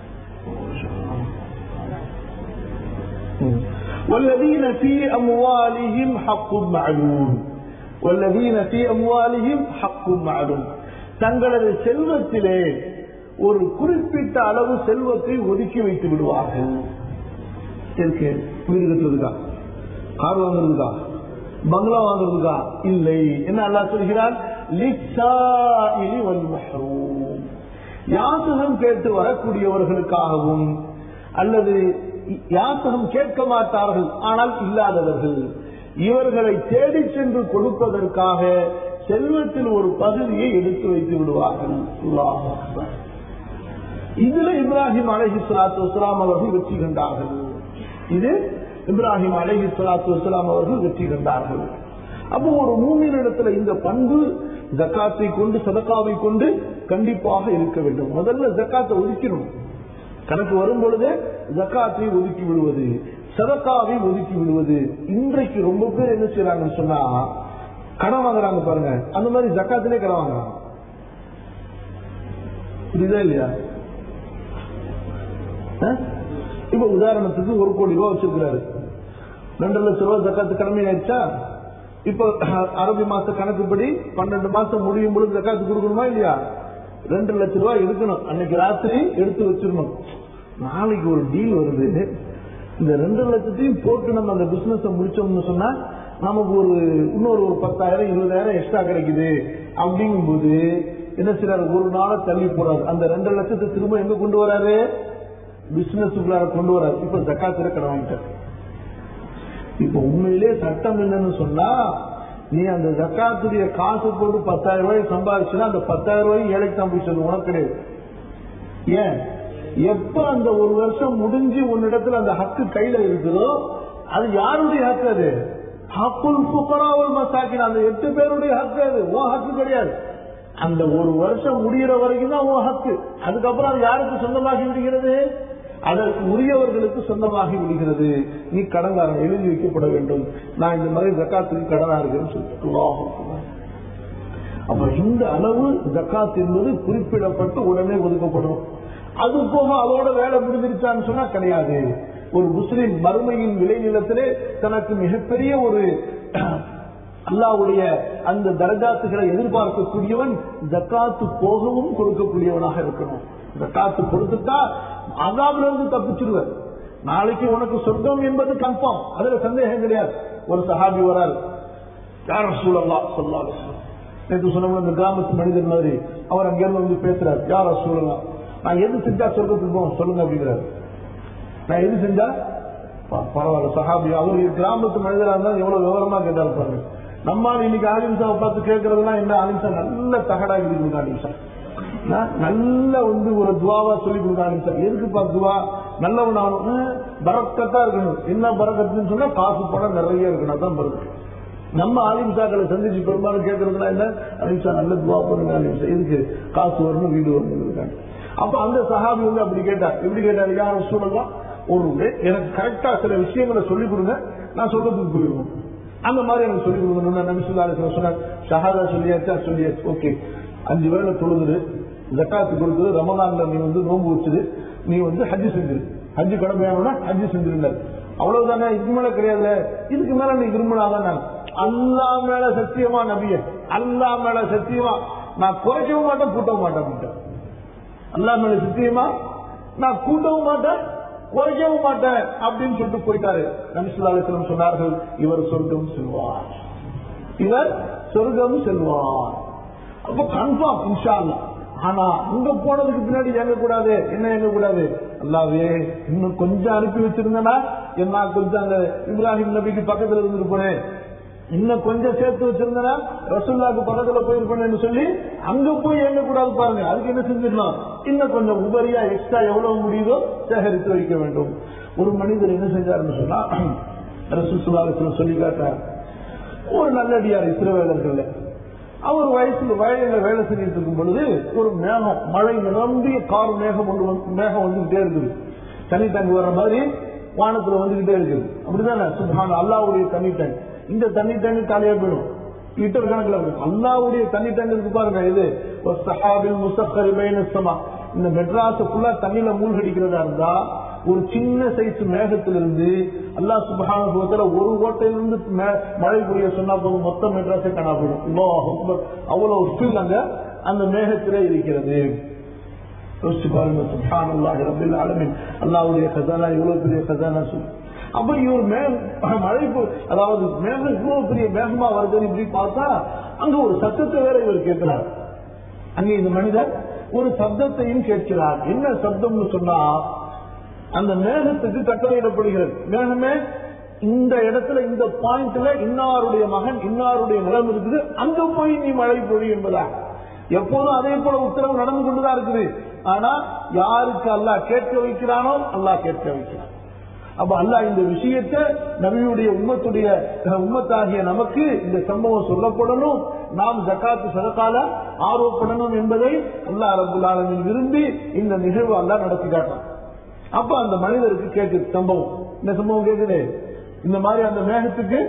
والذين في أموالهم حق معلوم والذين في أموالهم حق معلوم தங்களது செல்வத்திலே ஒரு குறிப்பிட்ட அளவு செல்வத்தை ஒதுக்கி வைத்து விடுவார்கள் இருக்கு வீடு கட்டுறதுக்கா கார் வாங்குறதுக்கா பங்களா வாங்குறதுக்கா இல்லை என்ன அல்லா சொல்கிறார் லிச்சாஇலி வல் மஹ்ரூம் யாசகம் கேட்டு வரக்கூடியவர்களுக்காகவும் அல்லது யாசகம் கேட்க மாட்டார்கள் ஆனால் இல்லாதவர்கள் இவர்களை தேடி சென்று கொடுப்பதற்காக செல்வத்தில் ஒரு பகுதியை எடுத்து வைத்து விடுவார்கள் அல்லாஹ் அக்பர். இதுல இப்ராஹிம் அலஹி சலாத்து வஸ்லாம் அவர்கள் வெற்றி கண்டார்கள் இது இப்ராஹிம் அலஹி சலாத்து வஸ்லாம் அவர்கள் வெற்றி கண்டார்கள் அப்போ ஒரு மூமியினிடத்துல இந்த பண்பு ஜக்காத்தை கொண்டு சதக்காவை கொண்டு கண்டிப்பாக இருக்க வேண்டும் முதல்ல ஜக்காத்தை ஒதுக்கணும் கணக்கு வரும் பொழுதே ஜக்காத்தை ஒதுக்கி விடுவது சதக்காவை ஒதுக்கி விடுவது இன்றைக்கு ரொம்ப பேர் என்ன செய்யறாங்கன்னு சொன்னா கடன் வாங்குறாங்க பாருங்க அந்த மாதிரி ஜக்காத்திலே கடன் வாங்குறாங்க புரியுதா இல்லையா அஹ்? இப்ப உதாரணத்துக்கு ஒரு கோடி ரூபாய் வச்சிருக்கிறாரு ரெண்டு லட்சம் ரூபாய் ஜக்காத்து கடமை ஆயிடுச்சா இப்ப அரபி மாச கணக்குப்படி பன்னெண்டு மாசம் முடியும் பொழுது ஜக்காத்து கொடுக்கணுமா இல்லையா ரெண்டு லட்சம் ரூபாய் எடுக்கணும் அன்னைக்கு ராத்திரி எடுத்து வச்சிடணும் நாளைக்கு ஒரு டீல் வருது இந்த ரெண்டு லட்சத்தையும் போட்டு நம்ம அந்த பிசினஸ் முடிச்சோம்னு சொன்னா நமக்கு ஒரு இன்னொரு ஒரு பத்தாயிரம் இருபதாயிரம் எக்ஸ்ட்ரா கிடைக்குது அப்படிங்கும்போது என்ன செய்யறாரு ஒரு நாளை தள்ளி போறாரு அந்த ரெண்டு லட்சத்தை திரும்ப எங்க கொண்டு வராரு பிசினஸுக்குள்ளார கொண்டு வராரு இப்ப ஜக்காத்துல கடன் வாங்கிட்டார் இப்ப உண்மையிலே சட்டம் என்னன்னு சொன்னா நீ அந்த ஜக்காத்துடைய காசு போட்டு பத்தாயிரம் ரூபாய் சம்பாதிச்சுன்னா அந்த பத்தாயிரம் ரூபாய் ஏழைக்கு தான் போய் சொல்லுவோம் உனக்கு கிடையாது ஏன் எப்ப அந்த ஒரு வருஷம் முடிஞ்சு உன்னிடத்துல அந்த ஹக்கு கையில இருக்குதோ அது யாருடைய ஹக்கு அது ஹக்குல் புக்கராவல் மசாக்கின் அந்த எட்டு பேருடைய ஹக்கு அது உன் ஹக்கு கிடையாது அந்த ஒரு வருஷம் முடிகிற வரைக்கும் தான் உன் ஹக்கு அதுக்கப்புறம் அது யாருக்கு சொந்தமாகி விடுகிறது அதற்கு உரியவர்களுக்கு சொந்தமாகி விடுகிறது நீ கடன்காரன் எழுதி வைக்கப்பட வேண்டும் நான் இந்த மாதிரி ஜக்காத்துக்கு கடனா இருக்கேன்னு சொல்லிட்டு அல்லாஹ் அக்பர். அப்ப இந்த அளவு ஜக்காத் என்பது குறிப்பிடப்பட்டு உடனே ஒதுக்கப்படும் அது போக அதோட வேலை முடிஞ்சிருச்சான்னு சொன்னா கிடையாது ஒரு முஸ்லிம் மறுமையின் விளைநிலத்திலே தனக்கு மிகப்பெரிய ஒரு அல்லாவுடைய அந்த தரஜாத்துகளை எதிர்பார்க்கக்கூடியவன் ஜக்காத்து போகவும் கொடுக்கக்கூடியவனாக இருக்கணும் ஜக்காத்து கொடுத்துட்டா அதாவில இருந்து தப்பிச்சிருவர் நாளைக்கு உனக்கு சொர்க்கம் என்பது கன்ஃபார்ம் அதுல சந்தேகம் கிடையாது ஒரு சஹாபி வராரு யார் சூழல்லா சொல்லாது நேற்று சொன்ன இந்த கிராமத்து மனிதன் மாதிரி அவர் அங்கிருந்து வந்து பேசுறாரு யார் சூழலாம் நான் எது செஞ்சா சொர்க்கத்துக்கு போவோம் சொல்லுங்க அப்படிங்கிறாரு நான் எது செஞ்சா ப- பரவாயில்ல சஹாபி அவர் கிராமத்து மனிதரா இருந்தா எவ்வளவு விவரமா கேட்டாரு பாருங்க நம்மால் இன்னைக்கு ஆலிம்சாவை பார்த்து கேட்கறதுலாம் என்ன ஆலிம்சா நல்ல தகடா இருக்குது ஆலிம்சா நான் நல்ல வந்து ஒரு துவாவா சொல்லி கொடுக்க ஆரம்பிச்சேன் எதுக்குப்பா துவா நல்லவன் ஆகணும் பரக்கத்தா இருக்கணும் என்ன பரக்கத்துன்னு சொன்னா காசு பணம் நிறைய இருக்கணும் அதான் பரக்கத்து நம்ம ஆலிம்சாக்களை சந்திச்சு பெரும்பாலும் கேட்கறதுலாம் என்ன அலிம்சா நல்ல துவா பண்ணுங்க அலிம்சா இதுக்கு காசு வரணும் வீடு வரணும் இருக்காங்க அப்ப அந்த சஹாபி வந்து அப்படி கேட்டார் எப்படி கேட்டாரு யாரும் சொல்லலாம் ஒரு எனக்கு கரெக்டா சில விஷயங்களை சொல்லிக் கொடுங்க நான் சொல்றதுக்கு போயிடுவோம் அந்த மாதிரி எனக்கு சொல்லிக் கொடுக்கணும்னு நபிசுல்லா சொன்னார் ஷஹாதா சொல்லியாச்சா சொல்லியாச்சு ஓகே அஞ்சு வேளை தொழுதுரு ஜக்காத்து கொடுக்குது ரமதான்ல நீ வந்து நோன்பு வச்சுது நீ வந்து ஹஜ்ஜு செஞ்சிரு ஹஜ்ஜு கடமையானா ஹஜ்ஜு செஞ்சிருந்தார் அவ்வளவுதானே இதுக்கு மேல கிடையாது இதுக்கு மேல நீ விரும்பினாதான் அல்லா மேல சத்தியமா நபிய அல்லா மேல சத்தியமா நான் குறைக்கவும் மாட்டேன் கூட்டவும் மாட்டேன் அப்படின்ட்டு. அல்லா மேல சத்தியமா நான் கூட்டவும் மாட்டேன் குறைக்கவும் மாட்டேன் அப்படின்னு சொல்லிட்டு போயிட்டாரு நபிசுல்லாஸ்லம் சொன்னார்கள் இவர் சொர்க்கம் செல்வார் இவர் சொர்க்கம் செல்வார் அப்ப கன்ஃபார்ம் இன்ஷா அல்லாஹ். ஆனா அங்க போனதுக்கு பின்னாடி இயங்க கூடாது என்ன இயங்க கூடாது அல்லாவே இன்னும் கொஞ்சம் அனுப்பி வச்சிருந்தனா என்ன கொஞ்சம் அந்த இப்ராஹிம் நபிக்கு பக்கத்துல இருந்துட்டு போனேன் இன்னும் கொஞ்சம் சேர்த்து வச்சிருந்தனா ரசுல்லாக்கு பக்கத்துல போயிருப்பேன்னு சொல்லி அங்க போய் எண்ண கூடாது பாருங்க அதுக்கு என்ன செஞ்சிடலாம் இன்னும் கொஞ்சம் உபரியா எக்ஸ்ட்ரா எவ்வளவு முடியுதோ சேகரித்து வைக்க வேண்டும் ஒரு மனிதர் என்ன செஞ்சாருன்னு சொன்னா ரசூசுல்லாத்துல சொல்லி காட்டார் ஒரு நல்லடியார் இஸ்ரவேலர்கள்ல அவர் வயசுல வயலில் வேலை செஞ்சுட்டு இருக்கும் பொழுது ஒரு மேகம் மழை நிரம்பிய கார் மேகம் ஒன்று வந்து- மேகம் வந்துகிட்டே இருக்குது தண்ணி டேங்க் வர்ற மாதிரி வானத்துல வந்துகிட்டே இருக்குது அப்படிதானே சுப்ஹான் அல்லாவுடைய தண்ணி டேங்க் இந்த தண்ணி டேங்க் காலியா போயிடும் லிட்டர் கணக்குல இருக்கும் அல்லாவுடைய தண்ணி டேங்க் இருக்கு பாருங்க இது ஒரு சஹாபில் முசஃபர் பைனஸ்தமா இந்த மெட்ராஸ் ஃபுல்லா தண்ணியில மூழ்கடிக்கிறதா இருந்தா ஒரு சின்ன சைஸ் மேகத்திலிருந்து அல்லாஹ் சுபஹானுபவத்துல ஒரு ஓட்டையிலிருந்து மே- மழை பொழிய சொன்னா போதும் மொத்த மெட்ராஸே காணா போயிடும் அல்லாஹ் அக்பர். அவ்வளவு ஃபீல் அங்க அந்த மேகத்திலே இருக்கிறது யோசிச்சு பாருங்க சுப்ஹான் அல்லாஹ் ரபில் ஆலமின் அல்லாவுடைய கசானா இவ்வளவு பெரிய கசானா சொல்லு அப்ப இவர் மேக மழை பொ- அதாவது மேகம் இவ்வளவு பெரிய மேகமா வருதுன்னு இப்படி பார்த்தா அங்க ஒரு சத்தத்தை வேற இவர் கேட்கிறார் அங்கே இந்த மனிதர் ஒரு சப்தத்தையும் கேட்கிறார் என்ன சப்தம்னு சொன்னா அந்த மேகத்துக்கு கட்டளையிடப்படுகிறது மேகமே இந்த இடத்துல இந்த பாயிண்ட்ல இன்னாருடைய மகன் இன்னாருடைய நிலம் இருக்குது அங்க போய் நீ மழை பொழி என்பதா எப்போதும் அதே போல உத்தரவு நடந்து கொண்டுதான் இருக்குது ஆனா யாருக்கு அல்லாஹ் கேட்க வைக்கிறானோ அல்லாஹ் கேட்க வைக்கிறான் அப்ப அல்லாஹ் இந்த விஷயத்தை நபியுடைய உம்மத்துடைய அஹ், உம்மத்தாகிய நமக்கு இந்த சம்பவம் சொல்லப்படணும் நாம் ஜக்காத்து சதக்கால ஆர்வப்படணும் என்பதை அல்லாஹ் ரபுல் ஆலமின் விரும்பி இந்த நிகழ்வு அல்லாஹ் நடத்தி காட்டான் அப்ப அந்த மனிதருக்கு கேக்குது சம்பவம் இந்த சம்பவம் கேக்குது இந்த மாதிரி அந்த மேகத்துக்கு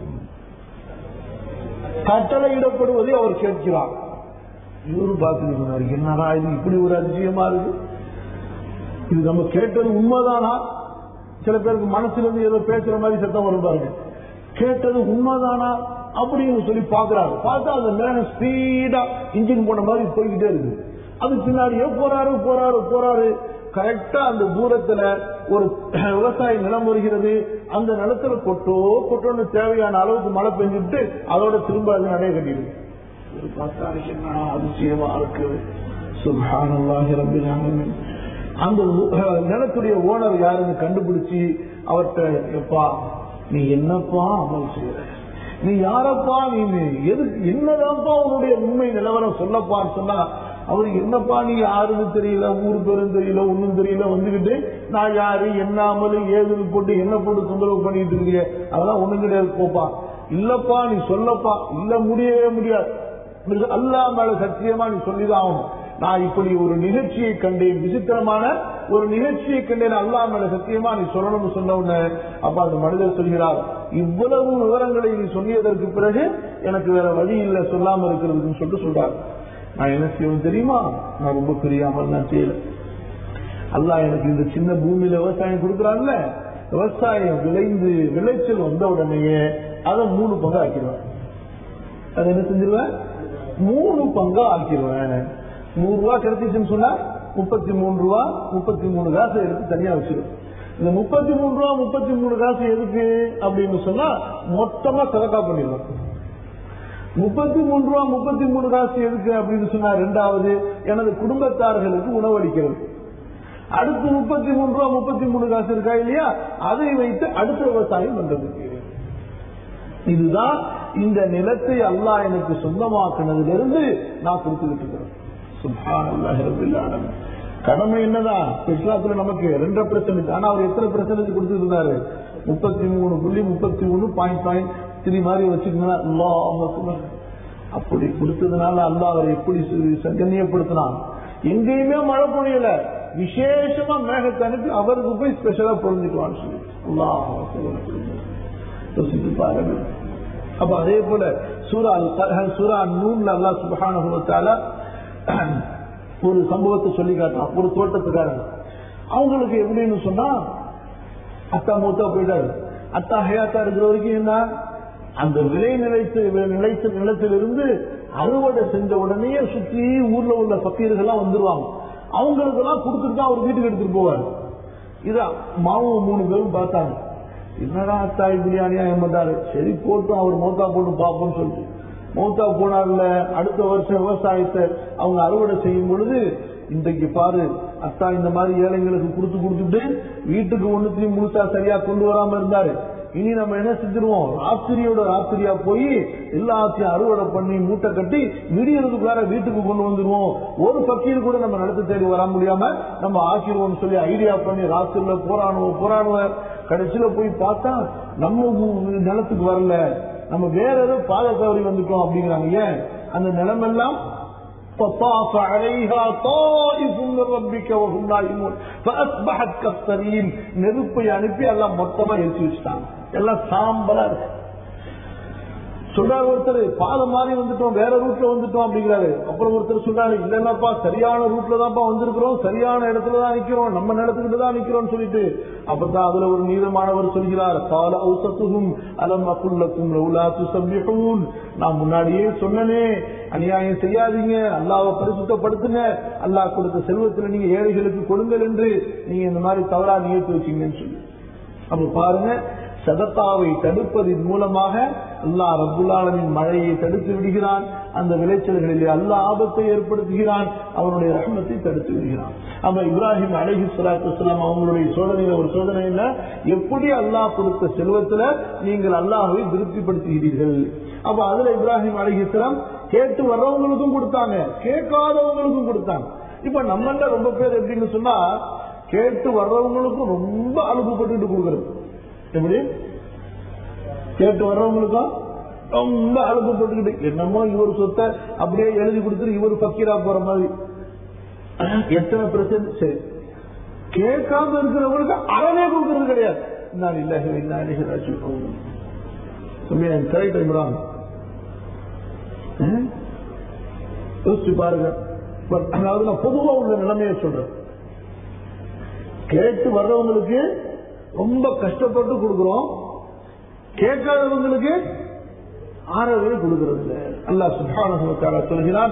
கட்டளையிடப்படுவதை அவர் கேட்கிறார் இவரு பார்த்துக்கிறார் என்னடா இது இப்படி ஒரு அதிசயமா இருக்கு இது நம்ம கேட்டது உண்மைதானா சில பேருக்கு மனசுல இருந்து ஏதோ பேசுற மாதிரி சத்தம் வரும் பாருங்க கேட்டது உண்மைதானா அப்படின்னு சொல்லி பாக்குறாரு பார்த்தா அந்த மேகம் ஸ்பீடா இன்ஜின் போன மாதிரி போய்கிட்டே இருக்கு அது பின்னாடியே போறாரு போறாரு போறாரு கரெக்டா அந்த தூரத்துல ஒரு விவசாய நிலம் வருகிறது அந்த நிலத்துல கொட்டோ கொட்டோன்னு தேவையான அளவுக்கு மழை பெஞ்சுட்டு அதோட திரும்ப அது நடைய கட்டிடுது இவரு பார்த்தாரு என்ன அதிசயமா இருக்கு சுப்ஹானல்லாஹி ரப்பில் ஆலமீன் அந்த ஊ- நிலத்துடைய ஓனர் யாருன்னு கண்டுபிடிச்சு அவர்கிட்ட எப்பா நீ என்னப்பா அமல் செய்யற நீ யாரப்பா நீ எதுக்கு என்னதான்ப்பா உன்னுடைய உண்மை நிலவரம் சொல்லப்பான்னு சொன்னா அவரு என்னப்பா நீ யாருன்னு தெரியல ஊர் பேரும் தெரியல ஒண்ணும் தெரியல வந்துகிட்டு நான் யாரு என்ன அமலு ஏதுன்னு போட்டு என்ன போட்டு தொந்தரவு பண்ணிட்டு இருக்கீங்க அதெல்லாம் ஒண்ணும் கிடையாது போப்பா இல்லப்பா நீ சொல்லப்பா இல்ல முடியவே முடியாது அல்லா மேல சத்தியமா நீ சொல்லிதான் ஆகணும் நான் இப்படி ஒரு நிகழ்ச்சியை கண்டேன் விசித்திரமான ஒரு நிகழ்ச்சியை கண்டேன் அல்லா மேல சத்தியமா நீ சொல்லணும்னு சொன்ன உடனே அப்ப அந்த மனிதர் சொல்கிறார் இவ்வளவு விவரங்களை நீ சொன்னியதற்கு பிறகு எனக்கு வேற வழி இல்லை சொல்லாம இருக்கிறதுன்னு சொல்லிட்டு சொல்றார் நான் என்ன செய்வேன் தெரியுமா நான் ரொம்ப பெரிய அமல் நான் செய்யல அல்லாஹ் எனக்கு இந்த சின்ன பூமியில விவசாயம் கொடுக்குறான்ல விவசாயம் விளைந்து விளைச்சல் வந்த உடனேயே அதை மூணு பங்கா ஆக்கிடுவேன் அதை என்ன செஞ்சிருவேன் மூணு பங்கா ஆக்கிடுவேன் நூறு ரூபா கிடைச்சிச்சுன்னு சொன்னா முப்பத்தி மூணு ரூபா முப்பத்தி மூணு காசு எடுத்து தனியா வச்சிருவேன் இந்த முப்பத்தி மூணு ரூபா முப்பத்தி மூணு காசு எதுக்கு அப்படின்னு சொன்னா மொத்தமா சதக்கா பண்ணிடுவேன் முப்பத்தி மூணு ரூபா முப்பத்தி மூணு காசு எதுக்கு அப்படின்னு சொன்னா ரெண்டாவது எனது குடும்பத்தார்களுக்கு உணவளிக்கிறது அடுத்து முப்பத்தி மூணு ரூபா முப்பத்தி மூணு காசு இருக்கா இல்லையா அதை வைத்து அடுத்த விவசாயம் பண்றது இதுதான் இந்த நிலத்தை அல்லாஹ் எனக்கு சொந்தமாக்குனதுல இருந்து நான் கொடுத்துக்கிட்டு இருக்கிறேன் சுப்ஹானல்லாஹி ரப்பில் ஆலமீன். கடமை என்னதான் இஸ்லாத்துல நமக்கு ரெண்டரை பெர்சன்டேஜ் ஆனா அவர் எத்தனை பெர்சன்டேஜ் கொடுத்துட்டு இருந்தாரு முப்பத்தி மூணு புள்ளி முப்பத்தி மூணு பாயிண்ட் பாயிண்ட் த்ரீ மாதிரி வச்சுக்கணும் அல்லாஹ் அக்பர். அப்படி கொடுத்ததுனால அல்லாஹ் அவரை எப்படி சு- கண்ணியப்படுத்தினான் எங்கேயுமே மழை பொழியல விசேஷமா மேகத்தை அனுப்பி அவருக்கு போய் ஸ்பெஷலா பொருந்துக்குவான்னு சொல்லி அல்லாஹ் அக்பர். யோசித்து பாருங்க அப்ப அதே போல சூரா அல் கஹல், சூரா நூன்ல அல்லாஹ் சுப்ஹானஹு வ தஆலா ஒரு சம்பவத்தை சொல்லி காட்டுறான் ஒரு தோட்டத்துக்காரங்க அவங்களுக்கு எப்படின்னு சொன்னா அத்தா மூத்தா போயிட்டாரு அத்தா ஹயாத்தா இருக்கிற வரைக்கும் என்ன அந்த விலை நிலைத்து நிலைத்த நிலத்திலிருந்து அறுவடை செஞ்ச உடனே சுத்தி ஊர்ல உள்ள பக்கீர்கள் எல்லாம் வந்துருவாங்க அவங்களுக்கு எல்லாம் கொடுத்துட்டு தான் அவர் வீட்டுக்கு எடுத்துட்டு போவார் இதான் மாவு மூணு பேரும் பார்த்தாங்க என்னடா அத்தா இப்படி அநியாயம் பண்றாரு சரி போட்டும் அவர் மௌத்தா போட்டு பார்ப்போம்னு சொல்லிட்டு மௌத்தா போனார்ல அடுத்த வருஷம் விவசாயத்தை அவங்க அறுவடை செய்யும் பொழுது இன்றைக்கு பாரு அத்தா இந்த மாதிரி ஏழைங்களுக்கு கொடுத்து கொடுத்துட்டு வீட்டுக்கு ஒண்ணுத்தையும் முழுசா சரியா கொண்டு வராம இருந்தாரு இனி நம்ம என்ன செஞ்சிருவோம் ராத்திரியோட ராத்திரியா போய் எல்லாத்தையும் அறுவடை பண்ணி மூட்டை கட்டி விடியறதுக்குள்ளார வீட்டுக்கு கொண்டு வந்துருவோம் ஒரு பக்கீர் கூட நம்ம நிலத்தை தேடி வர முடியாம நம்ம ஆக்கிடுவோம் சொல்லி ஐடியா பண்ணி ராத்திரில போராடுவோம் போராடுவோம் கடைசியில போய் பார்த்தா நம்ம ஊ- நிலத்துக்கு வரல நம்ம வேற ஏதோ பாதை தவறி வந்துட்டோம் அப்படிங்கிறாங்க ஏன் அந்த நிலமெல்லாம் فطاف عليها طائف من ربك وهم نائمون فاصبحت كالصريم நெருப்பை அனுப்பி எல்லாம் மொத்தமா எரிச்சு வச்சுட்டாங்க எல்லாம் சாம்பலா இருக்கு சொல்றாரு ஒருத்தர் பாதம் மாறி வந்துட்டோம் வேற ரூட்ல வந்துட்டோம் அப்படிங்கிறாரு அப்புறம் ஒருத்தர் சொல்றாரு இல்லைன்னாப்பா சரியான ரூட்ல தான்ப்பா வந்திருக்கிறோம் சரியான இடத்துல தான் நிக்கிறோம் நம்ம நிலத்துக்கிட்ட தான் நிக்கிறோம் சொல்லிட்டு அப்பதான் அதுல ஒரு நீதமானவர் சொல்கிறார் கால ஔசத்துகும் அலம் அக்குள்ளக்கும் லவுலா துசப்பிஹூன் நான் முன்னாடியே சொன்னனே அநியாயம் செய்யாதீங்க அல்லாவை பரிசுத்தப்படுத்துங்க அல்லாஹ் கொடுத்த செல்வத்துல நீங்க ஏழைகளுக்கு கொடுங்கள் என்று நீங்க இந்த மாதிரி தவறா நியத்து வச்சீங்கன்னு சொல்லி அப்ப பாருங்க சதத்தாவை தடுப்பதன் மூலமாக அல்லாஹ் ரபுல்லாலமின் மழையை தடுத்து விடுகிறான் அந்த விளைச்சல்களிலே அல்லாஹ் ஆபத்தை ஏற்படுத்துகிறான் அவனுடைய ரஹ்மத்தை தடுத்து விடுகிறான் அப்ப இப்ராஹிம் அலஹி சலாத்து வலாம் அவங்களுடைய சோதனையில ஒரு சோதனையில எப்படி அல்லாஹ் கொடுத்த செல்வத்துல நீங்கள் அல்லாஹை திருப்திப்படுத்துகிறீர்கள் அப்ப அதுல இப்ராஹிம் அலிஹிஸ்லாம் கேட்டு வர்றவங்களுக்கும் கொடுத்தாங்க கேட்காதவங்களுக்கும் கொடுத்தாங்க இப்ப நம்மள்ட ரொம்ப பேர் எப்படின்னு சொன்னா கேட்டு வர்றவங்களுக்கும் ரொம்ப அனுப்பப்பட்டு கொடுக்கறது எப்படி கேட்டு வர்றவங்களுக்கும் ரொம்ப அனுப்பப்பட்டுக்கிட்டு என்னமோ இவர் சொத்தை அப்படியே எழுதி கொடுத்துட்டு இவர் பக்கீரா போற மாதிரி எத்தனை பிரச்சனை சரி கேட்காம இருக்கிறவங்களுக்கு அறவே கொடுக்கறது கிடையாது நான் இல்லை இல்லை கரெக்ட் இம்ரான் ம்? யோசிச்சு பாருங்க பட் அதாவது நான் பொதுவா உள்ள நிலைமையை சொல்றேன் கேட்டு வர்றவங்களுக்கு ரொம்ப கஷ்டப்பட்டு கொடுக்கிறோம் கேட்காதவங்களுக்கு ஆறவே கொடுக்கிறது இல்லை அல்லாஹ் சுப்ஹானஹு வ தஆலா சொல்கிறான்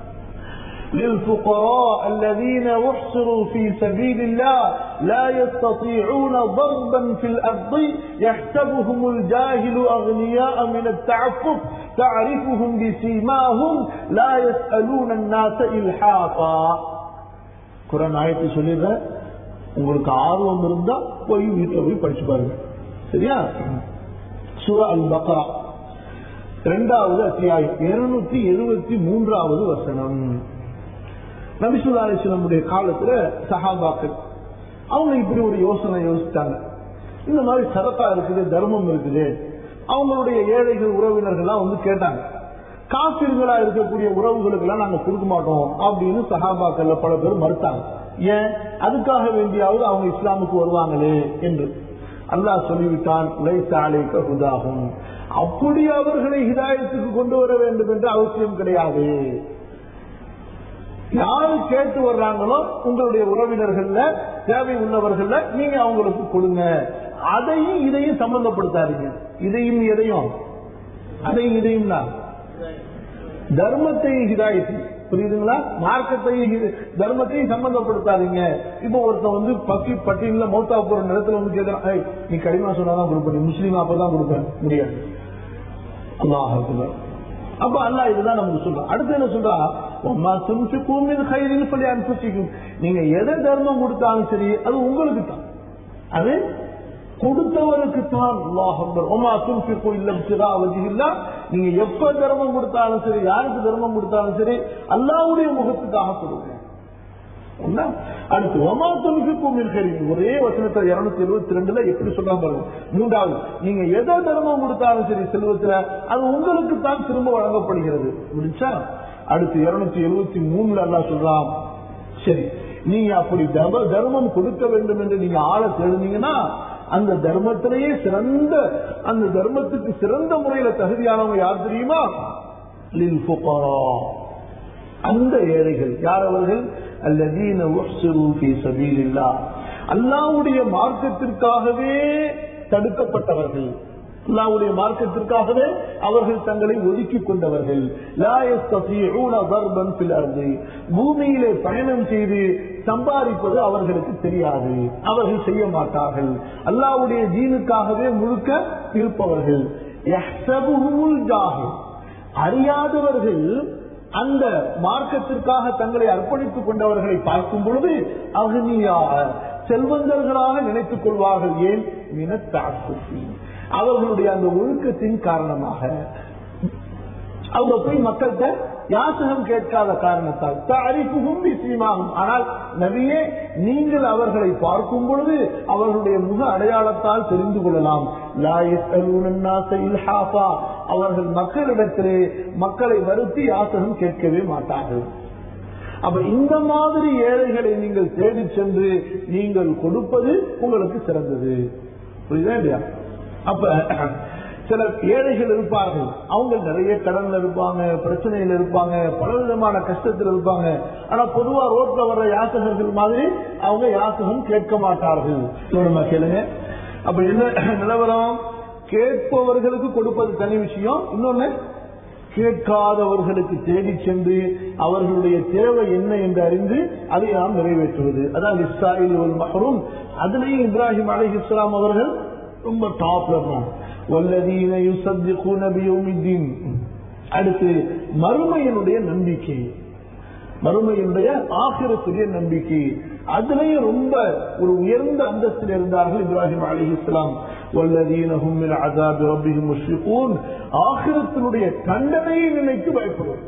للفقراء الذين احصروا في سبيل الله لا يستطيعون ضربا في الارض يحسبهم الجاهل اغنياء من التعفف تعرفهم بسيماهم لا يسالون الناس الحافا குரான் ஆயத்தை சொல்லிடுற உங்களுக்கு ஆர்வம் இருந்தா போய் வீட்டுல போய் படிச்சு பாருங்க சரியா சூரா அல் பக்ரா இரண்டாவது அத்தியாயம் இருநூத்தி எழுபத்தி மூன்றாவது வசனம் நபிசுல்லா அலிஸ்லமுடைய காலத்துல சஹாபாக்கள் அவங்க இப்படி ஒரு யோசனை யோசிச்சாங்க இந்த மாதிரி சரத்தா இருக்குது தர்மம் இருக்குது அவங்களுடைய ஏழைகள் உறவினர்கள்லாம் வந்து கேட்டாங்க காப்பீர்களா இருக்கக்கூடிய உறவுகளுக்கு எல்லாம் நாங்க கொடுக்க மாட்டோம் அப்படின்னு சஹாபாக்கள்ல பல பேர் மறுத்தாங்க ஏன் அதுக்காக வேண்டியாவது அவங்க இஸ்லாமுக்கு வருவாங்களே என்று அல்லாஹ் சொல்லிவிட்டான் உழைத்தாலைக்க ஹுதாகும் அப்படி அவர்களை ஹிதாயத்துக்கு கொண்டு வர வேண்டும் என்ற அவசியம் கிடையாது யாரு கேட்டு வர்றாங்களோ உங்களுடைய உறவினர்கள்ல தேவை உள்ளவர்கள்ல நீங்க அவங்களுக்கு கொடுங்க அதையும் இதையும் சம்பந்தப்படுத்தாதீங்க இதையும் எதையும் அதையும் இதையும் தான் தர்மத்தையும் ஹிதாயத்தை புரியுதுங்களா மார்க்கத்தையும் ஹி- தர்மத்தையும் சம்பந்தப்படுத்தாதீங்க இப்போ ஒருத்தன் வந்து பக்கி பட்டியல மௌத்தா போற நேரத்துல வந்து கேட்கறான் "ஏய், நீ கடிமா சொன்னாதான் கொடுப்ப நீ முஸ்லீம் அப்பதான் கொடுப்பேன் முடியாது அல்லாஹ் அக்பர். அப்ப அல்லாஹ் இதுதான் நமக்கு சொல்றான் அடுத்து என்ன சொல்றா "வம்மா துன்ஃபிகூ மின் கைரின் ஃபலிஅன்ஃபுசிக்கும்." நீங்க எதை தர்மம் கொடுத்தாலும் சரி அது உங்களுக்கு தான் அது கொடுத்தவருக்கு தான் அல்லாஹ் அக்பர். "வம்மா துன்ஃபிகூ இல்லா இப்திகா வஜ்ஹில்லாஹ்." நீங்க எப்ப தர்மம் கொடுத்தாலும் சரி யாருக்கு தர்மம் கொடுத்தாலும் சரி அல்லாஹ்வுடைய முகத்துக்காக கொடுங்க ஒண்ணா? அடுத்து ஒமா துன்ஃபிக்கும் மின் கைரின். ஒரே வசனத்தை இருநூத்தி எழுபத்தி ரெண்டுல எப்படி சொல்றாங்க பாருங்க மூன்றாவது நீங்க எதை தர்மம் கொடுத்தாலும் சரி செல்வத்துல அது உங்களுக்கு தான் திரும்ப வழங்கப்படுகிறது முடிச்சா அடுத்து இருநூத்தி எழுபத்தி மூணுல எல்லாம் சொல்றான் சரி நீங்க அப்படி தர்ம- தர்மம் கொடுக்க வேண்டும் என்று நீங்க ஆளை தேடுனீங்கன்னா அந்த தர்மத்திலேயே சிறந்த அந்த தர்மத்துக்கு சிறந்த முறையில தகுதியானவங்க யார் தெரியுமா லில் ஃபுகரா அந்த ஏழைகள் யார் அவர்கள் அல்லதீன உஹ்சிரு ஃபீ சபீலில்லாஹ் அல்லாஹ்வுடைய மார்க்கத்திற்காகவே தடுக்கப்பட்டவர்கள் அல்லாஹ்வுடைய மார்க்கத்திற்காகவே அவர்கள் தங்களை ஒதுக்கிக் கொண்டவர்கள் லா யஸ்ததீஊன தர்பன் ஃபில் அர்தி பூமியிலே பயணம் செய்து சம்பாதிப்பது அவர்களுக்கு தெரியாது அவர்கள் செய்ய மாட்டார்கள் அல்லாஹ்வுடைய தீனுக்காகவே முழுக்க இருப்பவர்கள் யஹ்சபுஹுமுல் ஜாஹில் அறியாதவர்கள் அந்த மார்க்கத்திற்காக தங்களை அர்ப்பணித்துக் கொண்டவர்களை பார்க்கும் பொழுது அகனியாக செல்வந்தர்களாக நினைத்துக் கொள்வார்கள் ஏன் மினத்தாசுஃபி அவர்களுடைய அந்த ஒழுக்கத்தின் காரணமாக அவங்க போய் மக்கள்கிட்ட யாசகம் கேட்காத காரணத்தால் தாரிப்புகும் சீமாகும் ஆனால் நபியே நீங்கள் அவர்களை பார்க்கும் பொழுது அவர்களுடைய முக அடையாளத்தால் தெரிந்து கொள்ளலாம் லா யஸ்அலூன النَّاسَ إِلْحَافًا. அவர்கள் மக்களிடத்திலே மக்களை வருத்தி யாசகம் கேட்கவே மாட்டார்கள் அப்ப இந்த மாதிரி ஏழைகளை நீங்கள் தேடி சென்று நீங்கள் கொடுப்பது உங்களுக்கு சிறந்தது புரியுதா இல்லையா அப்ப சில ஏழைகள் இருப்பார்கள் அவங்க நிறைய கடன்ல இருப்பாங்க பிரச்சனையில இருப்பாங்க பல விதமான கஷ்டத்தில் இருப்பாங்க ஆனா பொதுவா ரோட்ல வர்ற யாசகர்கள் மாதிரி அவங்க யாசகம் கேட்க மாட்டார்கள் சொல்லுமா கேளுங்க அப்ப என்ன நிலவரம் கேட்பவர்களுக்கு கொடுப்பது தனி விஷயம் இன்னொன்னு கேட்காதவர்களுக்கு தேடி சென்று அவர்களுடைய தேவை என்ன என்று அறிந்து அதை நாம் நிறைவேற்றுவது அதான் இஸ்ராயில் ஒரு மகரும் அதுலேயும் இப்ராஹிம் அலி இஸ்லாம் அவர்கள் ரொம்ப டாப்ல இருந்தாங்க வல்லதீன யுசத்திகுன பியௌமித்தீன் அடுத்து மறுமையினுடைய நம்பிக்கை மறுமையினுடைய ஆகிரத்துடைய நம்பிக்கை அதுலயும் ரொம்ப ஒரு உயர்ந்த அந்தஸ்தில் இருந்தார்கள் இப்ராஹிம் அலி இஸ்லாம் வல்லதீனஹும் மின் அஸாபி ரப்பிஹிம் முஷ்ரிகூன் ஆகிரத்தினுடைய தண்டனையை நினைத்து பயப்படுவது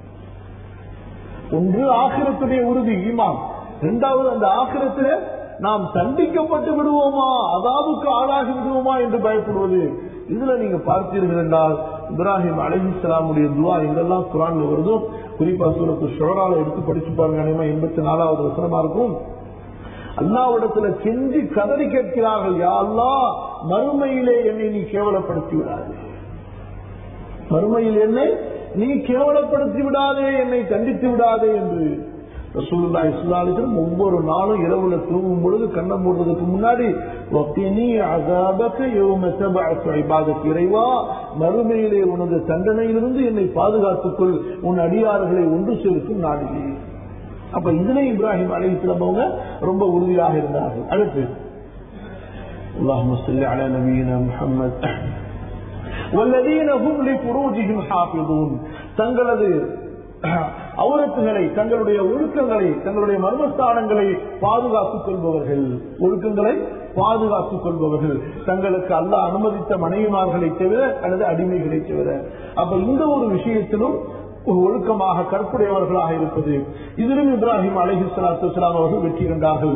ஒன்று ஆகிரத்துடைய உறுதி ஈமான் இரண்டாவது அந்த ஆகிரத்தில நாம் தண்டிக்கப்பட்டு விடுவோமா அதாவுக்கு ஆளாகி விடுவோமா என்று பயப்படுவது இதுல நீங்க பார்த்தீர்கள் என்றால் இப்ராஹிம் அலிஹிஸ்லாமுடைய துவா இதெல்லாம் குரான்ல வருதோ குறிப்பா சூரத்து ஷோரால எடுத்து படிச்சு பாருங்க அநேகமா எண்பத்தி நாலாவது வசனமா இருக்கும் அல்லாவிடத்துல கெஞ்சி கதறி கேட்கிறார்கள் யா அல்லாஹ் மறுமையிலே என்னை நீ கேவலப்படுத்தி விடாதே மறுமையில் என்னை நீ கேவலப்படுத்தி விடாதே என்னை தண்டித்து விடாதே என்று ரசூலுல்லாஹி ஸல்லல்லாஹு அலைஹி வஸல்லம் ஒவ்வொரு நாளும் இரவுல தூங்கும் பொழுது கண்ணம் மூடுறதுக்கு முன்னாடி வக்கினி அஸாபக யௌம தபஅத் இபாதத் இறைவா மறுமையிலே உனது தண்டனையிலிருந்து என்னை பாதுகாத்துக்கொள் உன் அடியார்களை ஒன்று சேர்க்கும் நாடிலே அப்ப இதுல இப்ராஹிம் அலைஹிஸ்ஸலாம் அவங்க ரொம்ப உறுதியாக இருந்தார்கள் அடுத்து اللهم صل على نبينا محمد والذين هم لفروجهم حافظون தங்களது அவுரத்துகளை தங்களுடைய ஒழுக்கங்களை தங்களுடைய மர்மஸ்தானங்களை பாதுகாத்துக் கொள்பவர்கள் ஒழுக்கங்களை பாதுகாத்துக் கொள்பவர்கள் தங்களுக்கு அல்ல அனுமதித்த மனைவிமார்களை தவிர அல்லது அடிமைகளை தவிர அப்ப இந்த ஒரு விஷயத்திலும் ஒரு ஒழுக்கமாக கற்புடையவர்களாக இருப்பது இதிலும் இப்ராஹிம் அலஹி சலாத்து வலாம் அவர்கள் வெற்றி கண்டார்கள்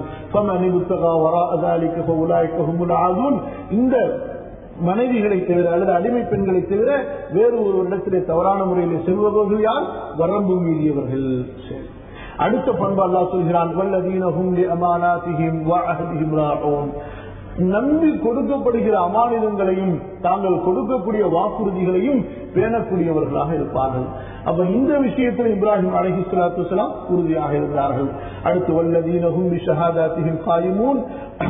இந்த மனைவிகளை தவிர அல்லது அடிமை பெண்களை தவிர வேறு ஒரு இடத்திலே தவறான முறையில் செல்பவர்கள் யார் வரம்பு மீறியவர்கள் சரி. அடுத்த பண்பு அல்லா சொல்கிறான் வல்லதீனஹும் லிஅமானாத்திஹிம் வஅஹதிஹிம் ராഊன் நம்பி கொடுக்கப்படுகிற அமானிதங்களையும் தாங்கள் கொடுக்கக்கூடிய வாக்குறுதிகளையும் பேணக்கூடியவர்களாக இருப்பார்கள் அப்ப இந்த விஷயத்தில் இப்ராஹிம் அலஹி சலாத்து உறுதியாக இருந்தார்கள் அடுத்து வல்லதீனஹும் ஷஹாதாத்திஹிம் காயிமூன்